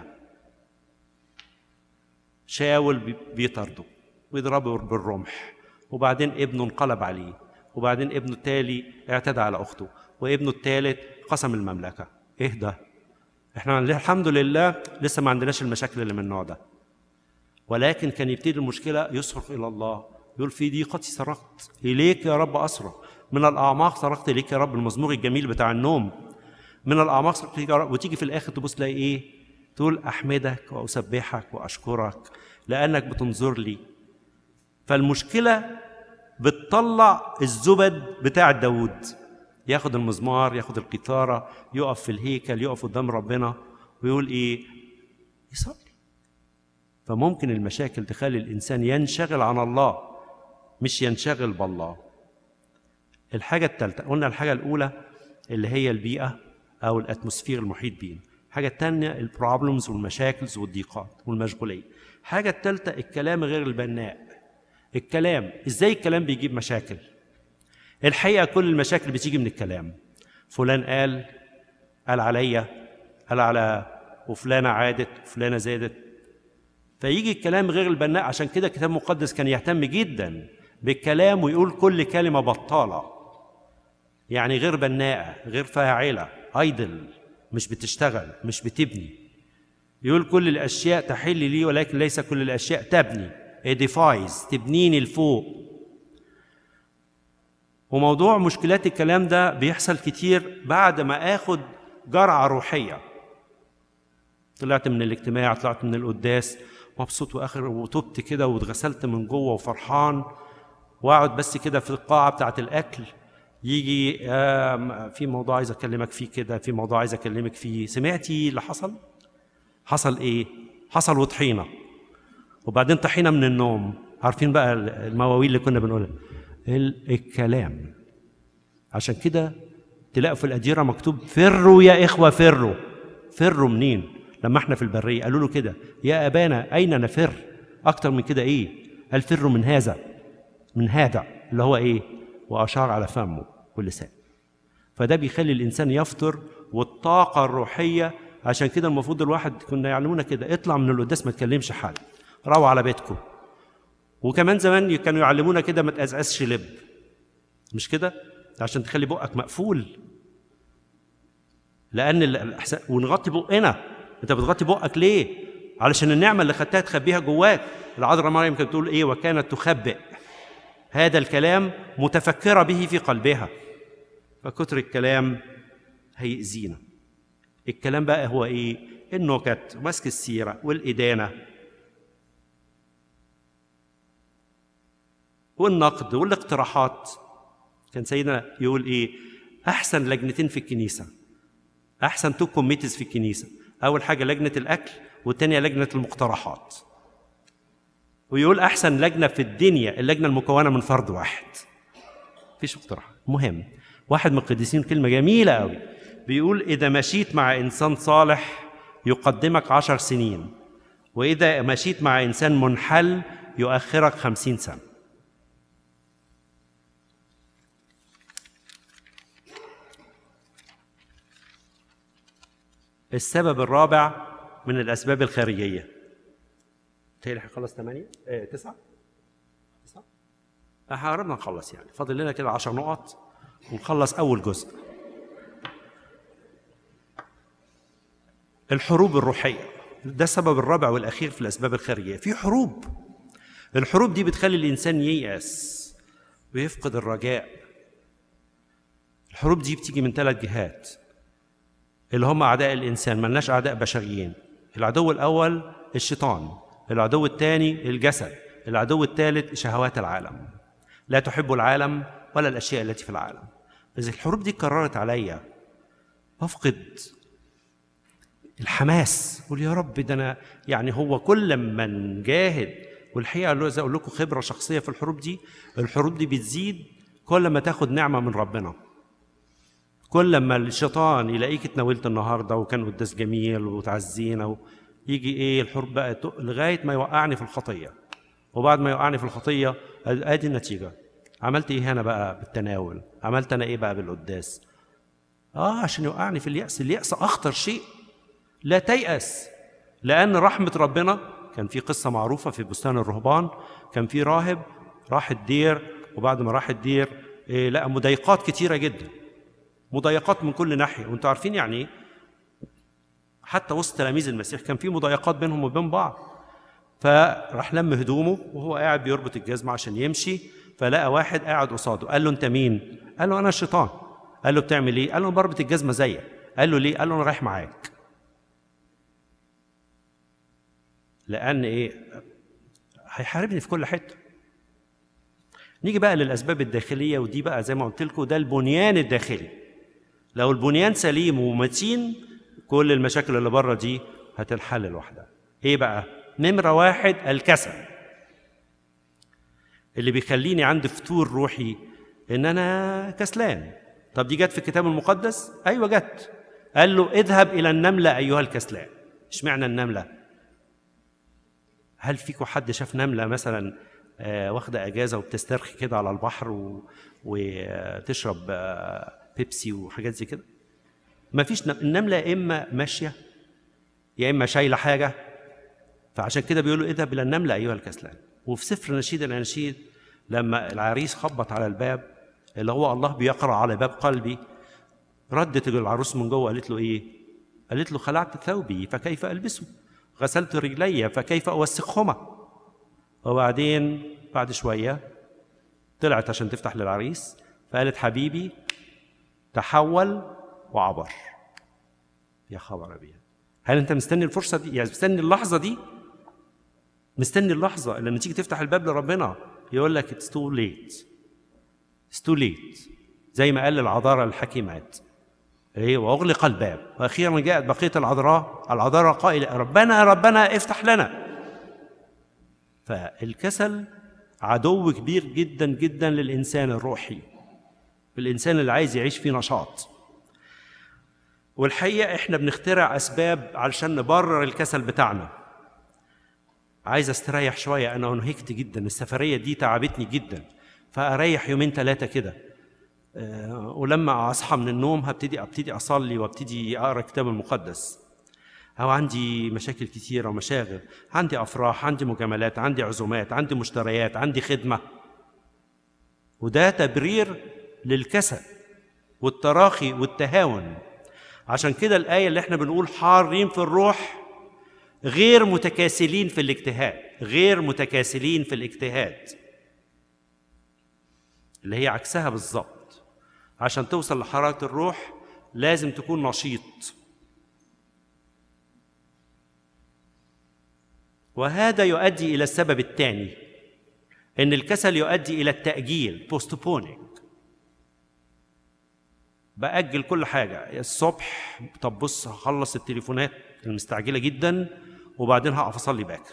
شاول بيطرده ويضربه بالرمح وبعدين ابنه انقلب عليه وبعدين ابنه التالي اعتدى على أخته وابنه الثالث قسم المملكة ايه ده احنا الحمد لله لسه ما عندناش المشاكل اللي من النوع ده ولكن كان يبتدي المشكله يصرخ الى الله يقول في ضيقتي صرخت اليك يا رب اصرخ من الاعماق صرخت اليك يا رب المزمور الجميل بتاع النوم من الاعماق صرخت اليك يا رب وتيجي في الاخر تبص تلاقي ايه تقول احمدك واسبحك واشكرك لانك بتنظر لي فالمشكله بتطلع الزبد بتاع داود ياخد المزمار ياخد القيثارة يقف في الهيكل يقف قدام ربنا ويقول ايه يصلي فممكن المشاكل تخلي الانسان ينشغل عن الله مش ينشغل بالله الحاجة الثالثة قلنا الحاجة الأولى اللي هي البيئة أو الأتموسفير المحيط بينا الحاجة الثانية البروبلمز والمشاكل والضيقات والمشغولية الحاجة الثالثة الكلام غير البناء الكلام ازاي الكلام بيجيب مشاكل الحقيقه كل المشاكل بتيجي من الكلام فلان قال قال عليا قال على وفلانه عادت وفلانه زادت فيجي الكلام غير البناء عشان كده الكتاب المقدس كان يهتم جدا بالكلام ويقول كل كلمه بطاله يعني غير بناءه غير فاعله ايدل مش بتشتغل مش بتبني يقول كل الاشياء تحل لي ولكن ليس كل الاشياء تبني edifies تبنيني لفوق وموضوع مشكلات الكلام ده بيحصل كتير بعد ما اخد جرعه روحيه طلعت من الاجتماع طلعت من القداس مبسوط واخر وتبت كده واتغسلت من جوه وفرحان واقعد بس كده في القاعه بتاعه الاكل يجي في موضوع عايز اكلمك فيه كده في موضوع عايز اكلمك فيه سمعتي اللي حصل حصل ايه حصل وطحينه وبعدين طحينه من النوم عارفين بقى المواويل اللي كنا بنقولها الكلام عشان كده تلاقوا في الأديرة مكتوب فروا يا إخوة فروا فروا منين لما احنا في البرية قالوا له كده يا أبانا أين نفر أكتر من كده إيه قال فروا من هذا من هذا اللي هو إيه وأشار على فمه واللسان فده بيخلي الإنسان يفطر والطاقة الروحية عشان كده المفروض الواحد كنا يعلمونا كده اطلع من القداس ما تكلمش حد روح على بيتكم وكمان زمان كانوا يعلمونا كده ما تقزقزش لب مش كده عشان تخلي بقك مقفول لان الاحسان ونغطي بقنا انت بتغطي بقك ليه علشان النعمه اللي خدتها تخبيها جواك العذراء مريم كانت بتقول ايه وكانت تخبئ هذا الكلام متفكره به في قلبها فكتر الكلام هيأذينا الكلام بقى هو ايه النكت ومسك السيره والادانه والنقد والاقتراحات كان سيدنا يقول ايه احسن لجنتين في الكنيسه احسن تو كوميتيز في الكنيسه اول حاجه لجنه الاكل والثانيه لجنه المقترحات ويقول احسن لجنه في الدنيا اللجنه المكونه من فرد واحد مفيش اقتراح مهم واحد من القديسين كلمه جميله قوي بيقول اذا مشيت مع انسان صالح يقدمك عشر سنين واذا مشيت مع انسان منحل يؤخرك خمسين سنه السبب الرابع من الأسباب الخارجية تهيألي هنخلص ثمانية؟ آه، تسعة؟ تسعة؟ احنا قربنا نخلص يعني فاضل لنا كده 10 نقط ونخلص أول جزء الحروب الروحية ده السبب الرابع والأخير في الأسباب الخارجية في حروب الحروب دي بتخلي الإنسان ييأس ويفقد الرجاء الحروب دي بتيجي من ثلاث جهات اللي هم اعداء الانسان ملناش اعداء بشريين العدو الاول الشيطان العدو الثاني الجسد العدو الثالث شهوات العالم لا تحب العالم ولا الاشياء التي في العالم اذا الحروب دي اتكررت عليا بفقد الحماس قول يا رب ده انا يعني هو كل ما نجاهد والحقيقه زي اقول لكم خبره شخصيه في الحروب دي الحروب دي بتزيد كل ما تاخد نعمه من ربنا كل ما الشيطان يلاقيك اتناولت النهارده وكان قداس جميل وتعزينا يجي ايه الحروب بقى لغايه ما يوقعني في الخطيه وبعد ما يوقعني في الخطيه ادي النتيجه عملت ايه هنا بقى بالتناول عملت انا ايه بقى بالقداس اه عشان يوقعني في الياس الياس اخطر شيء لا تيأس لأن رحمة ربنا كان في قصة معروفة في بستان الرهبان كان في راهب راح الدير وبعد ما راح الدير إيه لقى مضايقات كتيرة جدا مضايقات من كل ناحيه وانتوا عارفين يعني ايه حتى وسط تلاميذ المسيح كان في مضايقات بينهم وبين بعض فراح لم هدومه وهو قاعد بيربط الجزمة عشان يمشي فلقى واحد قاعد قصاده قال له انت مين قال له انا الشيطان قال له بتعمل ايه قال له بربط الجزمة زيك قال له ليه قال له انا رايح معاك لان ايه هيحاربني في كل حته نيجي بقى للاسباب الداخليه ودي بقى زي ما قلت لكم ده البنيان الداخلي لو البنيان سليم ومتين كل المشاكل اللي بره دي هتنحل لوحدها ايه بقى نمره واحد الكسل اللي بيخليني عندي فتور روحي ان انا كسلان طب دي جت في الكتاب المقدس ايوه جت قال له اذهب الى النمله ايها الكسلان اشمعنى النمله هل فيكم حد شاف نمله مثلا آه، واخده اجازه وبتسترخي كده على البحر و... وتشرب آه، بيبسي وحاجات زي كده ما فيش النمله يا اما ماشيه يا اما شايله حاجه فعشان كده بيقولوا اذهب الى النمله ايها الكسلان وفي سفر نشيد الاناشيد لما العريس خبط على الباب اللي هو الله بيقرا على باب قلبي ردت العروس من جوه قالت له ايه قالت له خلعت ثوبي فكيف البسه غسلت رجلي فكيف اوسخهما وبعدين بعد شويه طلعت عشان تفتح للعريس فقالت حبيبي تحول وعبر يا خبر ابيض هل انت مستني الفرصه دي يعني مستني اللحظه دي مستني اللحظه لما تيجي تفتح الباب لربنا يقول لك اتس تو ليت اتس تو ليت زي ما قال للعذارى الحكيمات ايه واغلق الباب واخيرا جاءت بقيه العذراء العذراء قائله ربنا ربنا افتح لنا فالكسل عدو كبير جدا جدا للانسان الروحي الانسان اللي عايز يعيش في نشاط والحقيقه احنا بنخترع اسباب علشان نبرر الكسل بتاعنا عايز استريح شويه انا انهكت جدا السفريه دي تعبتني جدا فاريح يومين ثلاثه كده آه، ولما اصحى من النوم هبتدي ابتدي اصلي وابتدي اقرا الكتاب المقدس او عندي مشاكل كتيره ومشاغل عندي افراح عندي مجاملات عندي عزومات عندي مشتريات عندي خدمه وده تبرير للكسل والتراخي والتهاون عشان كده الايه اللي احنا بنقول حارين في الروح غير متكاسلين في الاجتهاد غير متكاسلين في الاجتهاد اللي هي عكسها بالظبط عشان توصل لحراره الروح لازم تكون نشيط وهذا يؤدي الى السبب الثاني ان الكسل يؤدي الى التاجيل postponing باجل كل حاجه الصبح طب بص هخلص التليفونات المستعجله جدا وبعدين هقف اصلي باكر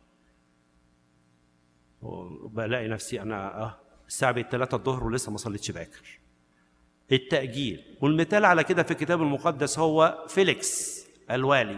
بلاقي نفسي انا اه الساعه بقت 3 الظهر ولسه ما صليتش باكر التاجيل والمثال على كده في الكتاب المقدس هو فيليكس الوالي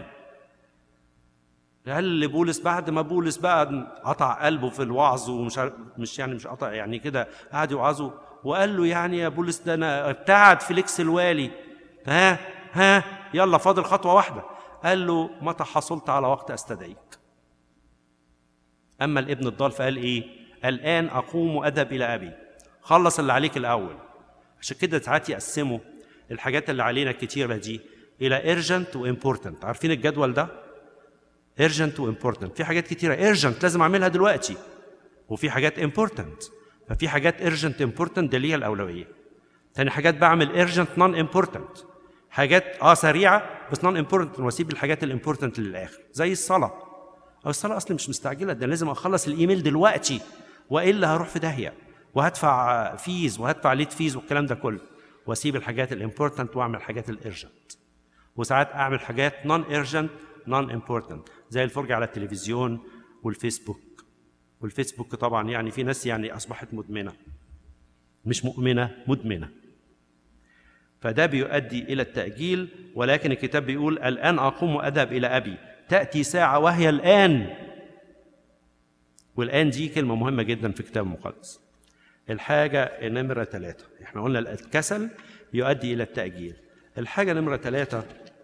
هل بولس بعد ما بولس بقى قطع قلبه في الوعظ ومش عارف- مش يعني مش قطع يعني كده قعد يوعظه وقال له يعني يا بولس ده انا ابتعد فيليكس الوالي ها ها يلا فاضل خطوه واحده قال له متى حصلت على وقت استدعيك اما الابن الضال فقال ايه الان اقوم واذهب الى ابي خلص اللي عليك الاول عشان كده ساعات يقسموا الحاجات اللي علينا الكتيره دي الى urgent وامبورتنت عارفين الجدول ده urgent وامبورتنت في حاجات كتيره urgent لازم اعملها دلوقتي وفي حاجات امبورتنت ففي حاجات urgent امبورتنت ده ليها الاولويه تاني حاجات بعمل urgent نون امبورتنت حاجات اه سريعه بس نون امبورتنت واسيب الحاجات الامبورتنت للاخر زي الصلاه او الصلاه اصلا مش مستعجله ده لازم اخلص الايميل دلوقتي والا هروح في داهيه وهدفع فيز وهدفع ليت فيز والكلام ده كله واسيب الحاجات الامبورتنت واعمل الحاجات الارجنت وساعات اعمل حاجات نون ايرجنت نون امبورتنت زي الفرجه على التلفزيون والفيسبوك والفيسبوك طبعا يعني في ناس يعني اصبحت مدمنه مش مؤمنه مدمنه فده بيؤدي الى التاجيل ولكن الكتاب بيقول الان اقوم واذهب الى ابي تاتي ساعه وهي الان والان دي كلمه مهمه جدا في الكتاب المقدس الحاجه نمره ثلاثه احنا قلنا الكسل يؤدي الى التاجيل الحاجه نمره ثلاثه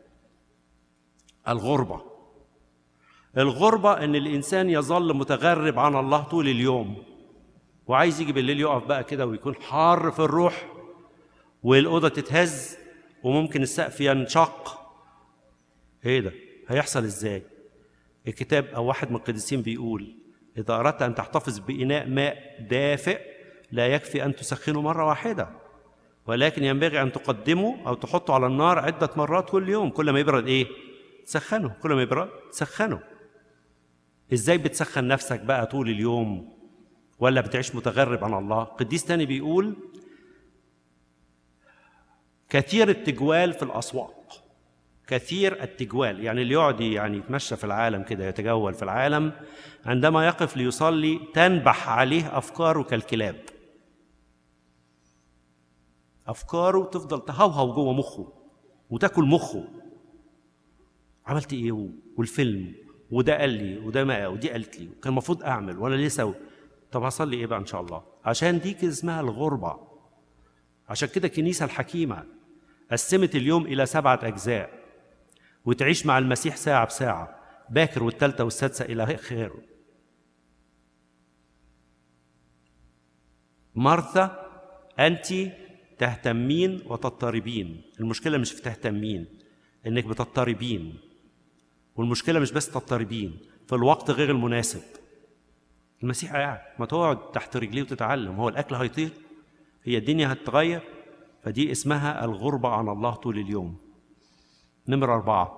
الغربه الغربه ان الانسان يظل متغرب عن الله طول اليوم وعايز يجي بالليل يقف بقى كده ويكون حار في الروح والاوضه تتهز وممكن السقف ينشق ايه ده هيحصل ازاي الكتاب او واحد من القديسين بيقول اذا اردت ان تحتفظ باناء ماء دافئ لا يكفي ان تسخنه مره واحده ولكن ينبغي ان تقدمه او تحطه على النار عده مرات كل يوم كل ما يبرد ايه تسخنه كل ما يبرد تسخنه ازاي بتسخن نفسك بقى طول اليوم ولا بتعيش متغرب عن الله قديس تاني بيقول كثير التجوال في الاسواق كثير التجوال يعني اللي يقعد يعني يتمشى في العالم كده يتجول في العالم عندما يقف ليصلي تنبح عليه افكاره كالكلاب افكاره تفضل تهوهو جوه مخه وتاكل مخه عملت ايه والفيلم وده قال لي وده ما ودي قالت لي وكان المفروض اعمل وانا ليه سوي طب هصلي ايه بقى ان شاء الله عشان دي كده اسمها الغربه عشان كده الكنيسه الحكيمه قسمت اليوم الى سبعه اجزاء وتعيش مع المسيح ساعه بساعه باكر والثالثه والسادسه الى اخره مرثا انت تهتمين وتضطربين المشكله مش في تهتمين انك بتضطربين والمشكله مش بس تضطربين في الوقت غير المناسب المسيح قاعد ما تقعد تحت رجليه وتتعلم هو الاكل هيطير هي الدنيا هتتغير فدي اسمها الغربه عن الله طول اليوم نمرة أربعة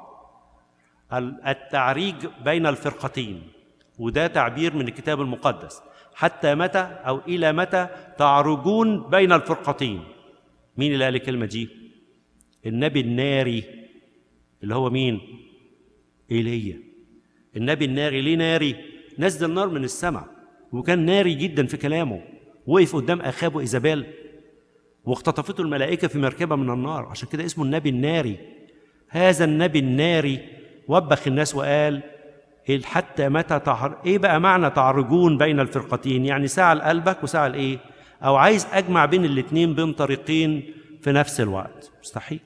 التعريج بين الفرقتين وده تعبير من الكتاب المقدس حتى متى أو إلى متى تعرجون بين الفرقتين مين اللي قال الكلمة دي النبي الناري اللي هو مين ايليا النبي الناري ليه ناري نزل نار من السماء وكان ناري جدا في كلامه وقف قدام اخابه ايزابيل واختطفته الملائكه في مركبه من النار عشان كده اسمه النبي الناري هذا النبي الناري وبخ الناس وقال حتى متى تعر... ايه بقى معنى تعرجون بين الفرقتين يعني ساعه لقلبك وساعه لايه او عايز اجمع بين الاثنين بين طريقين في نفس الوقت مستحيل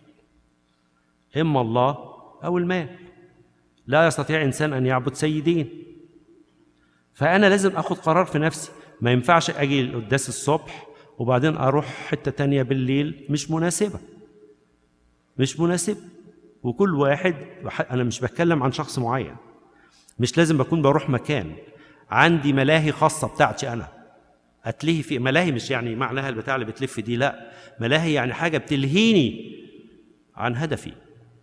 اما الله او المال لا يستطيع انسان ان يعبد سيدين فانا لازم اخد قرار في نفسي ما ينفعش اجي القداس الصبح وبعدين اروح حته تانية بالليل مش مناسبه مش مناسب وكل واحد انا مش بتكلم عن شخص معين مش لازم بكون بروح مكان عندي ملاهي خاصه بتاعتي انا اتلهي في ملاهي مش يعني معناها البتاع اللي بتلف دي لا ملاهي يعني حاجه بتلهيني عن هدفي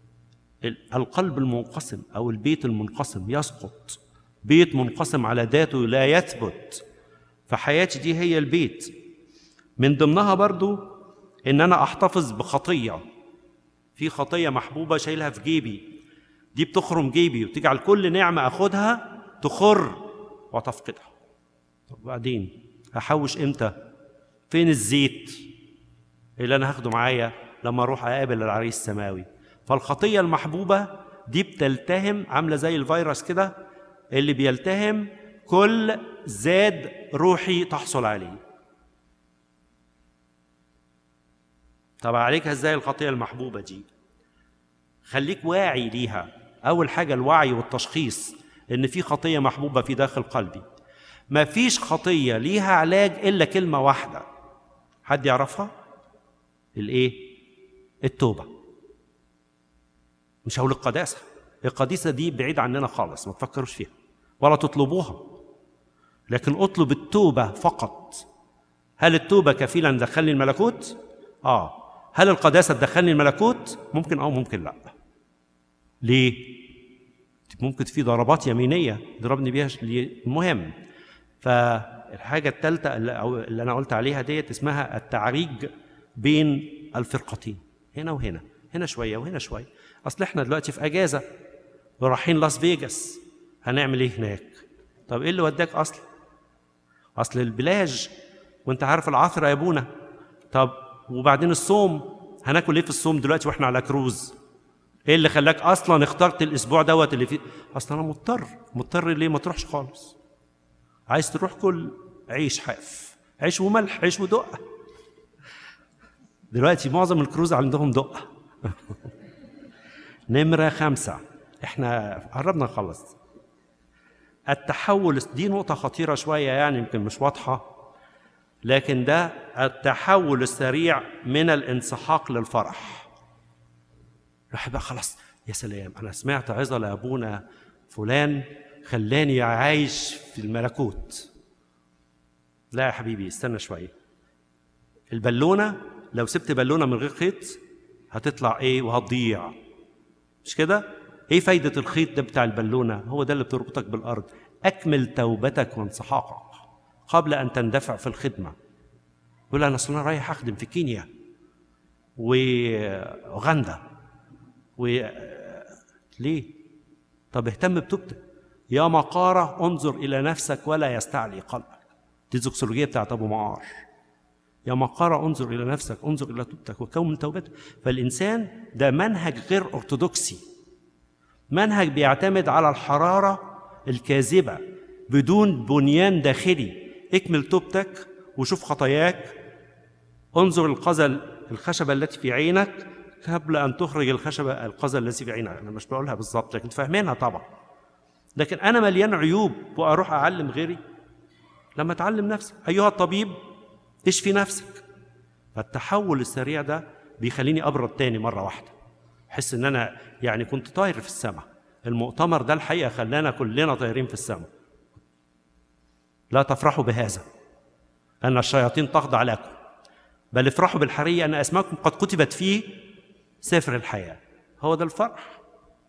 القلب المنقسم او البيت المنقسم يسقط بيت منقسم على ذاته لا يثبت فحياتي دي هي البيت من ضمنها برضو ان انا احتفظ بخطيه في خطيه محبوبه شايلها في جيبي دي بتخرم جيبي وتجعل كل نعمه اخدها تخر وتفقدها طب بعدين هحوش امتى فين الزيت اللي انا هاخده معايا لما اروح اقابل العريس السماوي فالخطيه المحبوبه دي بتلتهم عامله زي الفيروس كده اللي بيلتهم كل زاد روحي تحصل عليه طب عليك ازاي الخطيه المحبوبه دي خليك واعي ليها اول حاجه الوعي والتشخيص ان في خطيه محبوبه في داخل قلبي ما فيش خطيه ليها علاج الا كلمه واحده حد يعرفها الايه التوبه مش هقول القداسه القديسه دي بعيد عننا خالص ما تفكروش فيها ولا تطلبوها لكن اطلب التوبه فقط هل التوبه كفيله ان تدخلني الملكوت اه هل القداسه تدخلني الملكوت ممكن او ممكن لا ليه ممكن في ضربات يمينيه ضربني بيها المهم فالحاجه الثالثه اللي انا قلت عليها ديت اسمها التعريج بين الفرقتين هنا وهنا هنا شويه وهنا شويه اصل احنا دلوقتي في اجازه ورايحين لاس فيجاس هنعمل ايه هناك طب ايه اللي وداك اصلا اصل البلاج وانت عارف العثرة يا ابونا طب وبعدين الصوم هناكل ايه في الصوم دلوقتي واحنا على كروز ايه اللي خلاك اصلا اخترت الاسبوع دوت اللي فيه اصل انا مضطر مضطر ليه ما تروحش خالص عايز تروح كل عيش حاف عيش وملح عيش ودقه دلوقتي معظم الكروز عندهم دقه نمرة خمسة احنا قربنا نخلص التحول دي نقطة خطيرة شوية يعني يمكن مش واضحة لكن ده التحول السريع من الانسحاق للفرح راح بقى خلاص يا سلام انا سمعت عظه لابونا فلان خلاني عايش في الملكوت لا يا حبيبي استنى شويه البالونه لو سبت بالونه من غير خيط هتطلع ايه وهتضيع مش كده ايه فايده الخيط ده بتاع البالونه هو ده اللي بتربطك بالارض اكمل توبتك وانسحاقك قبل ان تندفع في الخدمه يقول انا اصل انا رايح اخدم في كينيا واوغندا و ليه طب اهتم بتوبتك يا مقارة انظر إلى نفسك ولا يستعلي قلبك دي الزوكسولوجية بتاعت أبو معار يا مقارة انظر إلى نفسك انظر إلى توبتك وكون من توبتك فالإنسان ده منهج غير أرثوذكسي منهج بيعتمد على الحرارة الكاذبة بدون بنيان داخلي اكمل توبتك وشوف خطاياك انظر القذى الخشبة التي في عينك قبل أن تخرج الخشبة القذى التي في عينك أنا مش بقولها بالظبط لكن فاهمينها طبعا لكن أنا مليان عيوب وأروح أعلم غيري لما تعلم نفسك أيها الطبيب اشفي نفسك فالتحول السريع ده بيخليني أبرد تاني مرة واحدة أحس إن أنا يعني كنت طاير في السماء المؤتمر ده الحقيقة خلانا كلنا طايرين في السماء لا تفرحوا بهذا أن الشياطين تخضع لكم بل افرحوا بالحرية أن أسماءكم قد كتبت في سفر الحياة هو ده الفرح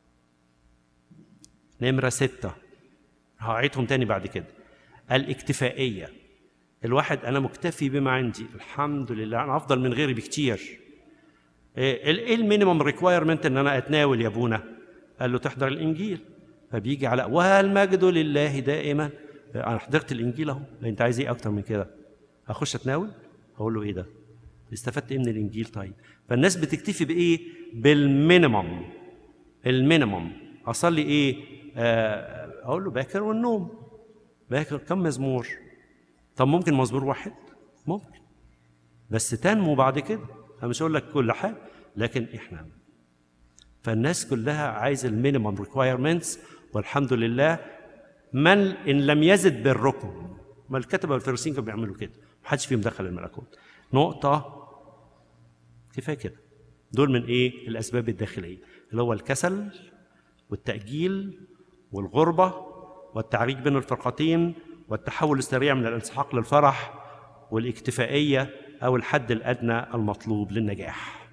نمرة ستة هعيدهم تاني بعد كده الاكتفائية الواحد أنا مكتفي بما عندي الحمد لله أنا أفضل من غيري بكتير إيه المينيمم ريكوايرمنت إن أنا أتناول يا أبونا قال له تحضر الإنجيل فبيجي على والمجد لله دائما أنا حضرت الإنجيل أهو أنت عايز إيه أكتر من كده أخش أتناول أقول له إيه ده استفدت إيه من الإنجيل طيب فالناس بتكتفي بايه بالمينيمم المينيمم اصلي ايه آه اقول له باكر والنوم باكر كم مزمور طب ممكن مزمور واحد ممكن بس تنمو بعد كده انا مش هقول لك كل حاجه لكن احنا فالناس كلها عايز المينيمم ريكوايرمنتس والحمد لله من ان لم يزد بالركن ما الكتبه والفريسيين كانوا بيعملوا كده محدش فيهم دخل الملكوت نقطه كفايه كده دول من ايه الاسباب الداخليه اللي هو الكسل والتاجيل والغربه والتعريج بين الفرقتين والتحول السريع من الانسحاق للفرح والاكتفائيه او الحد الادنى المطلوب للنجاح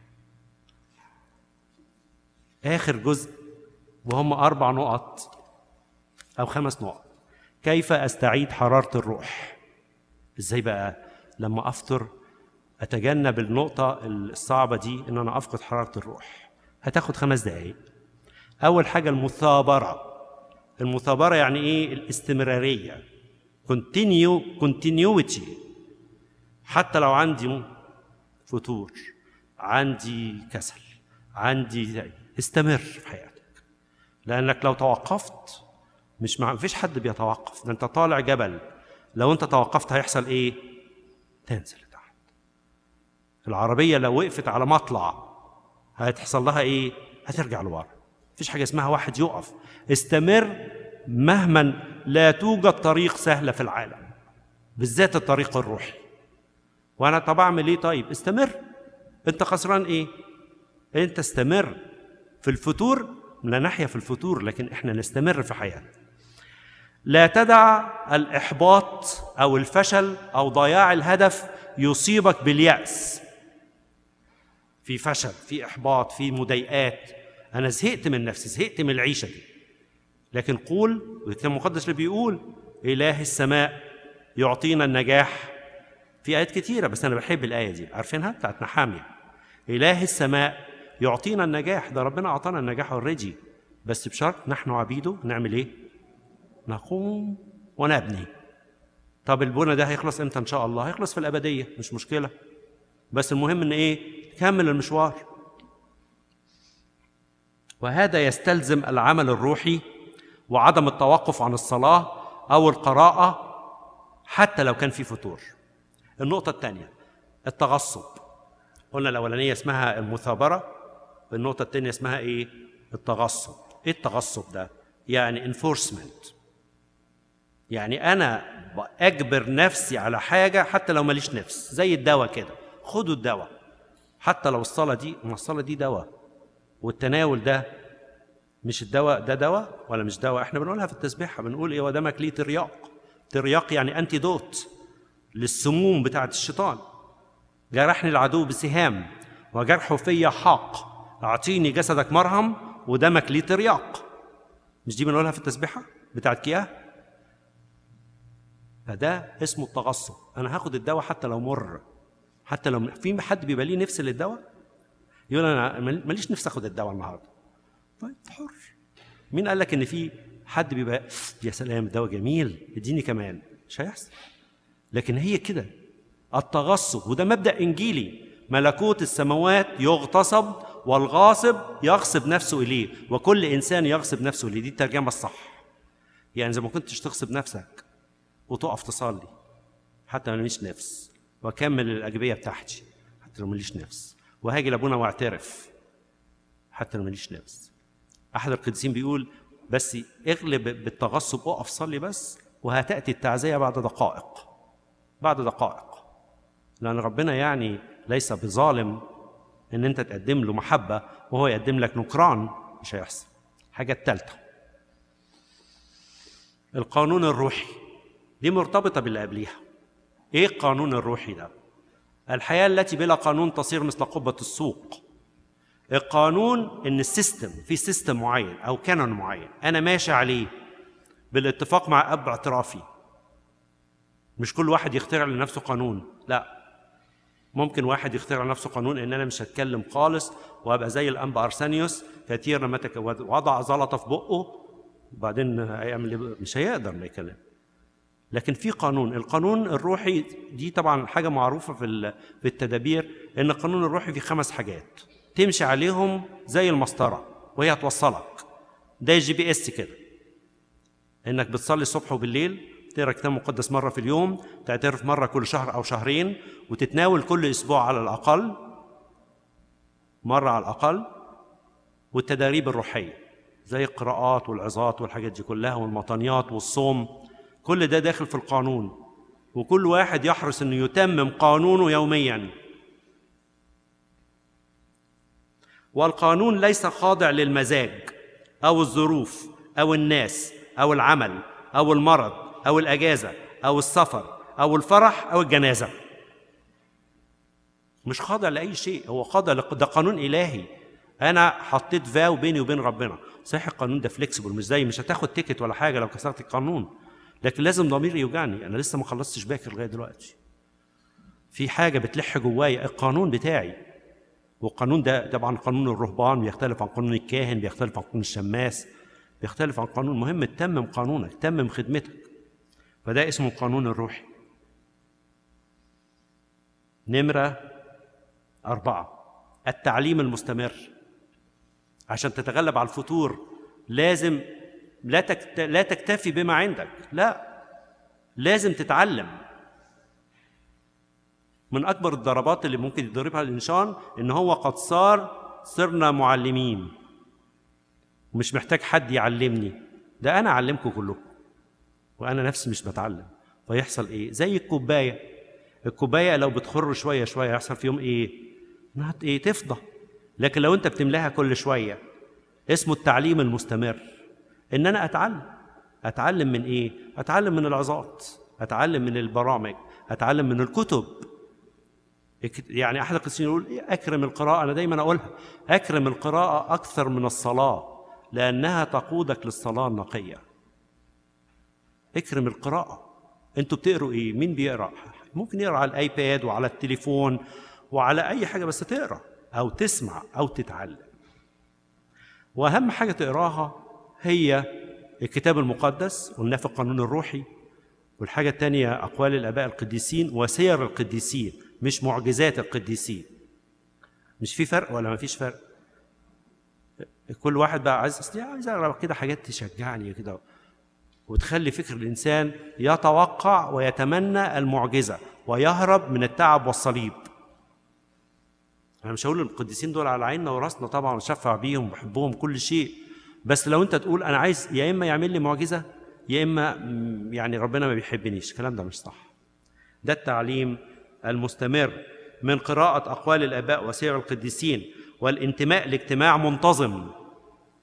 اخر جزء وهم اربع نقط او خمس نقط كيف استعيد حراره الروح ازاي بقى لما افطر اتجنب النقطه الصعبه دي ان انا افقد حراره الروح هتاخد خمس دقائق اول حاجه المثابره المثابره يعني ايه الاستمراريه كونتينيو كونتينيوتي حتى لو عندي فتور عندي كسل عندي استمر في حياتك لانك لو توقفت مش مع مفيش حد بيتوقف ده انت طالع جبل لو انت توقفت هيحصل ايه تنزل تحت العربيه لو وقفت على مطلع هتحصل لها ايه هترجع لورا مفيش حاجه اسمها واحد يقف استمر مهما لا توجد طريق سهله في العالم بالذات الطريق الروحي وانا طب اعمل ايه طيب استمر انت خسران ايه انت استمر في الفتور لا نحيا في الفتور لكن احنا نستمر في حياتنا لا تدع الاحباط او الفشل او ضياع الهدف يصيبك بالياس في فشل في احباط في مضايقات انا زهقت من نفسي زهقت من العيشه دي لكن قول والكتاب المقدس اللي بيقول اله السماء يعطينا النجاح في ايات كتيره بس انا بحب الايه دي عارفينها بتاعت نحاميه اله السماء يعطينا النجاح ده ربنا اعطانا النجاح اوريدي بس بشرط نحن عبيده نعمل ايه نقوم ونبني طب البنى ده هيخلص امتى ان شاء الله هيخلص في الابديه مش مشكله بس المهم ان ايه كمل المشوار وهذا يستلزم العمل الروحي وعدم التوقف عن الصلاه او القراءه حتى لو كان في فتور النقطه الثانيه التغصب قلنا الاولانيه اسمها المثابره النقطه الثانيه اسمها ايه التغصب ايه التغصب ده يعني انفورسمنت يعني انا اجبر نفسي على حاجه حتى لو ماليش نفس زي الدواء كده خدوا الدواء حتى لو الصلاه دي ما الصلاه دي دواء والتناول ده مش الدواء ده دواء ولا مش دواء احنا بنقولها في التسبيحه بنقول ايه ودمك ليه ترياق ترياق يعني انتي دوت للسموم بتاعه الشيطان جرحني العدو بسهام وجرحه فيا حاق اعطيني جسدك مرهم ودمك ليه ترياق مش دي بنقولها في التسبيحه بتاعت كياه فده اسمه التغصب انا هاخد الدواء حتى لو مر حتى لو في حد بيبقى ليه نفس للدواء يقول انا ماليش نفس اخد الدواء النهارده طيب حر مين قال لك ان في حد بيبقى يا سلام الدواء جميل اديني كمان مش هيحصل لكن هي كده التغصب وده مبدا انجيلي ملكوت السماوات يغتصب والغاصب يغصب نفسه اليه وكل انسان يغصب نفسه اليه دي الترجمه الصح يعني زي ما كنتش تغصب نفسك وتقف تصلي حتى ما ماليش نفس واكمل الاجبيه بتاعتي حتى لو ماليش نفس وهاجي لابونا واعترف حتى لو ماليش نفس احد القديسين بيقول بس اغلب بالتغصب اقف صلي بس وهتاتي التعزيه بعد دقائق بعد دقائق لان ربنا يعني ليس بظالم ان انت تقدم له محبه وهو يقدم لك نكران مش هيحصل الحاجه الثالثه القانون الروحي دي مرتبطه باللي قبليها ايه القانون الروحي ده الحياه التي بلا قانون تصير مثل قبه السوق القانون ان السيستم في سيستم معين او كانون معين انا ماشي عليه بالاتفاق مع اب اعترافي مش كل واحد يخترع لنفسه قانون لا ممكن واحد يخترع لنفسه قانون ان انا مش هتكلم خالص وابقى زي الانبا ارسانيوس كثير لما وضع زلطه في بقه وبعدين هيعمل مش هيقدر ما يتكلم لكن في قانون القانون الروحي دي طبعا حاجه معروفه في في التدابير ان القانون الروحي فيه خمس حاجات تمشي عليهم زي المسطره وهي هتوصلك ده الجي بي اس كده انك بتصلي الصبح وبالليل تقرا كتاب مقدس مره في اليوم تعترف مره كل شهر او شهرين وتتناول كل اسبوع على الاقل مره على الاقل والتداريب الروحيه زي القراءات والعظات والحاجات دي كلها والمطانيات والصوم كل ده داخل في القانون وكل واحد يحرص انه يتمم قانونه يوميا والقانون ليس خاضع للمزاج او الظروف او الناس او العمل او المرض او الاجازه او السفر او الفرح او الجنازه مش خاضع لاي شيء هو خاضع ده قانون الهي انا حطيت فاو بيني وبين ربنا صحيح القانون ده فليكسبل مش زي مش هتاخد تيكت ولا حاجه لو كسرت القانون لكن لازم ضميري يوجعني انا لسه ما خلصتش باكر لغايه دلوقتي في حاجه بتلح جوايا القانون بتاعي والقانون ده طبعا قانون الرهبان بيختلف عن قانون الكاهن بيختلف عن قانون الشماس بيختلف عن قانون مهم تتمم قانونك تمم خدمتك فده اسمه القانون الروحي نمرة أربعة التعليم المستمر عشان تتغلب على الفتور لازم لا تكت... لا تكتفي بما عندك لا لازم تتعلم من اكبر الضربات اللي ممكن يضربها الانسان ان هو قد صار صرنا معلمين ومش محتاج حد يعلمني ده انا اعلمكم كلكم وانا نفسي مش بتعلم فيحصل ايه زي الكوبايه الكوبايه لو بتخر شويه شويه يحصل فيهم ايه انها ايه تفضى لكن لو انت بتملاها كل شويه اسمه التعليم المستمر ان انا اتعلم اتعلم من ايه اتعلم من العظات اتعلم من البرامج اتعلم من الكتب يعني احد القديسين يقول اكرم القراءه انا دايما اقولها اكرم القراءه اكثر من الصلاه لانها تقودك للصلاه النقيه اكرم القراءه انتوا بتقروا ايه مين بيقرا ممكن يقرا على الايباد وعلى التليفون وعلى اي حاجه بس تقرا او تسمع او تتعلم واهم حاجه تقراها هي الكتاب المقدس قلنا في القانون الروحي والحاجه الثانيه اقوال الاباء القديسين وسير القديسين مش معجزات القديسين مش في فرق ولا ما فيش فرق كل واحد بقى عايز اصل عايز اقرا كده حاجات تشجعني كده وتخلي فكر الانسان يتوقع ويتمنى المعجزه ويهرب من التعب والصليب انا مش هقول القديسين دول على عيننا وراسنا طبعا وشفع بيهم وبحبهم كل شيء بس لو انت تقول انا عايز يا اما يعمل لي معجزه يا اما يعني ربنا ما بيحبنيش الكلام ده مش صح ده التعليم المستمر من قراءة أقوال الآباء وسير القديسين والانتماء لاجتماع منتظم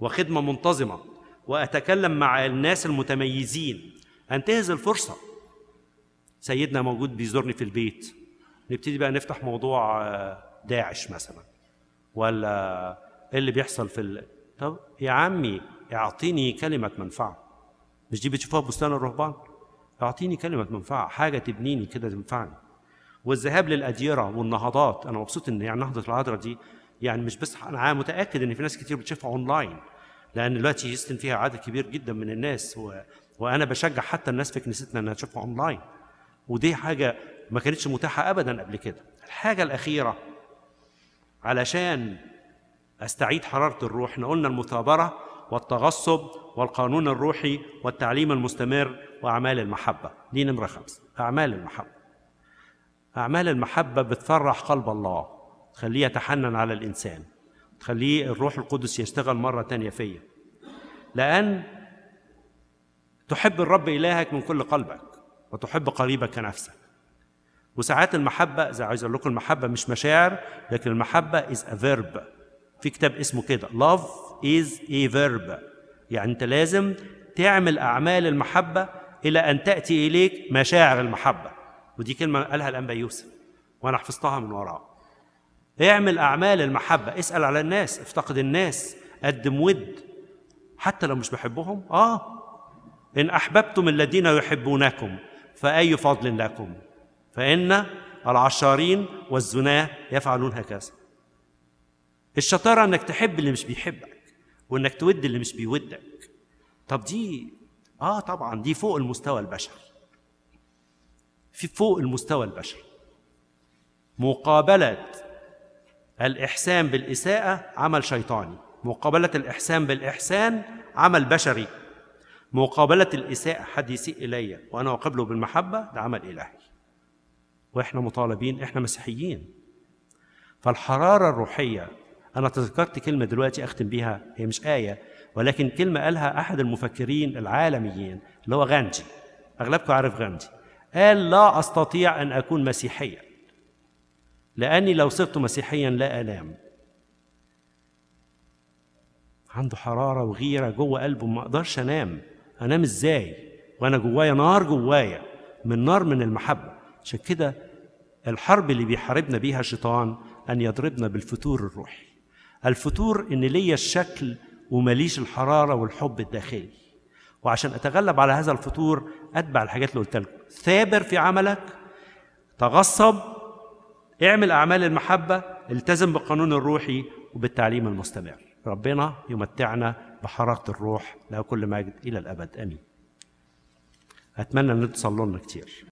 وخدمه منتظمه واتكلم مع الناس المتميزين انتهز الفرصه سيدنا موجود بيزورني في البيت نبتدي بقى نفتح موضوع آه، داعش مثلا ولا ايه اللي بيحصل في ال... طب يا عمي اعطيني كلمه منفعه مش دي بتشوفوها في بستان الرهبان اعطيني كلمه منفعه حاجه تبنيني كده تنفعني والذهاب للاديره والنهضات انا مبسوط ان يعني نهضه العذراء دي يعني مش بس انا متاكد ان في ناس كتير بتشوفها اونلاين لان دلوقتي هيستن فيها عدد كبير جدا من الناس و... وانا بشجع حتى الناس في كنيستنا انها تشوفها اونلاين ودي حاجه ما كانتش متاحه ابدا قبل كده الحاجه الاخيره علشان استعيد حراره الروح احنا قلنا المثابره والتغصب والقانون الروحي والتعليم المستمر واعمال المحبه دي نمره خمسه اعمال المحبه اعمال المحبه بتفرح قلب الله تخليه يتحنن على الانسان تخليه الروح القدس يشتغل مره تانية فيا لان تحب الرب الهك من كل قلبك وتحب قريبك كنفسك وساعات المحبة إذا عايز أقول لكم المحبة مش مشاعر لكن المحبة is a verb في كتاب اسمه كده love is a verb يعني أنت لازم تعمل أعمال المحبة إلى أن تأتي إليك مشاعر المحبة ودي كلمة قالها الأنبا يوسف وأنا حفظتها من وراه اعمل أعمال المحبة اسأل على الناس افتقد الناس قدم ود حتى لو مش بحبهم آه إن أحببتم الذين يحبونكم فأي فضل لكم فإن العشارين والزناة يفعلون هكذا الشطارة إنك تحب اللي مش بيحبك وإنك تود اللي مش بيودك طب دي آه طبعا دي فوق المستوى البشري في فوق المستوى البشري مقابلة الإحسان بالإساءة عمل شيطاني مقابلة الإحسان بالإحسان عمل بشري مقابلة الإساءة حد يسيء إلي وأنا أقابله بالمحبة ده عمل إلهي وإحنا مطالبين إحنا مسيحيين فالحرارة الروحية أنا تذكرت كلمة دلوقتي أختم بيها هي مش آية ولكن كلمة قالها أحد المفكرين العالميين اللي هو غاندي أغلبكم عارف غاندي قال لا أستطيع أن أكون مسيحيا لأني لو صرت مسيحيا لا أنام عنده حرارة وغيرة جوه قلبه ما أقدرش أنام أنام إزاي وأنا جوايا نار جوايا من نار من المحبة عشان كده الحرب اللي بيحاربنا بيها الشيطان أن يضربنا بالفتور الروحي الفتور إن ليا الشكل ومليش الحرارة والحب الداخلي وعشان أتغلب على هذا الفتور أتبع الحاجات اللي قلت لكم ثابر في عملك تغصب اعمل أعمال المحبة التزم بالقانون الروحي وبالتعليم المستمر ربنا يمتعنا بحرارة الروح له كل مجد إلى الأبد آمين أتمنى أن تصلوا لنا كتير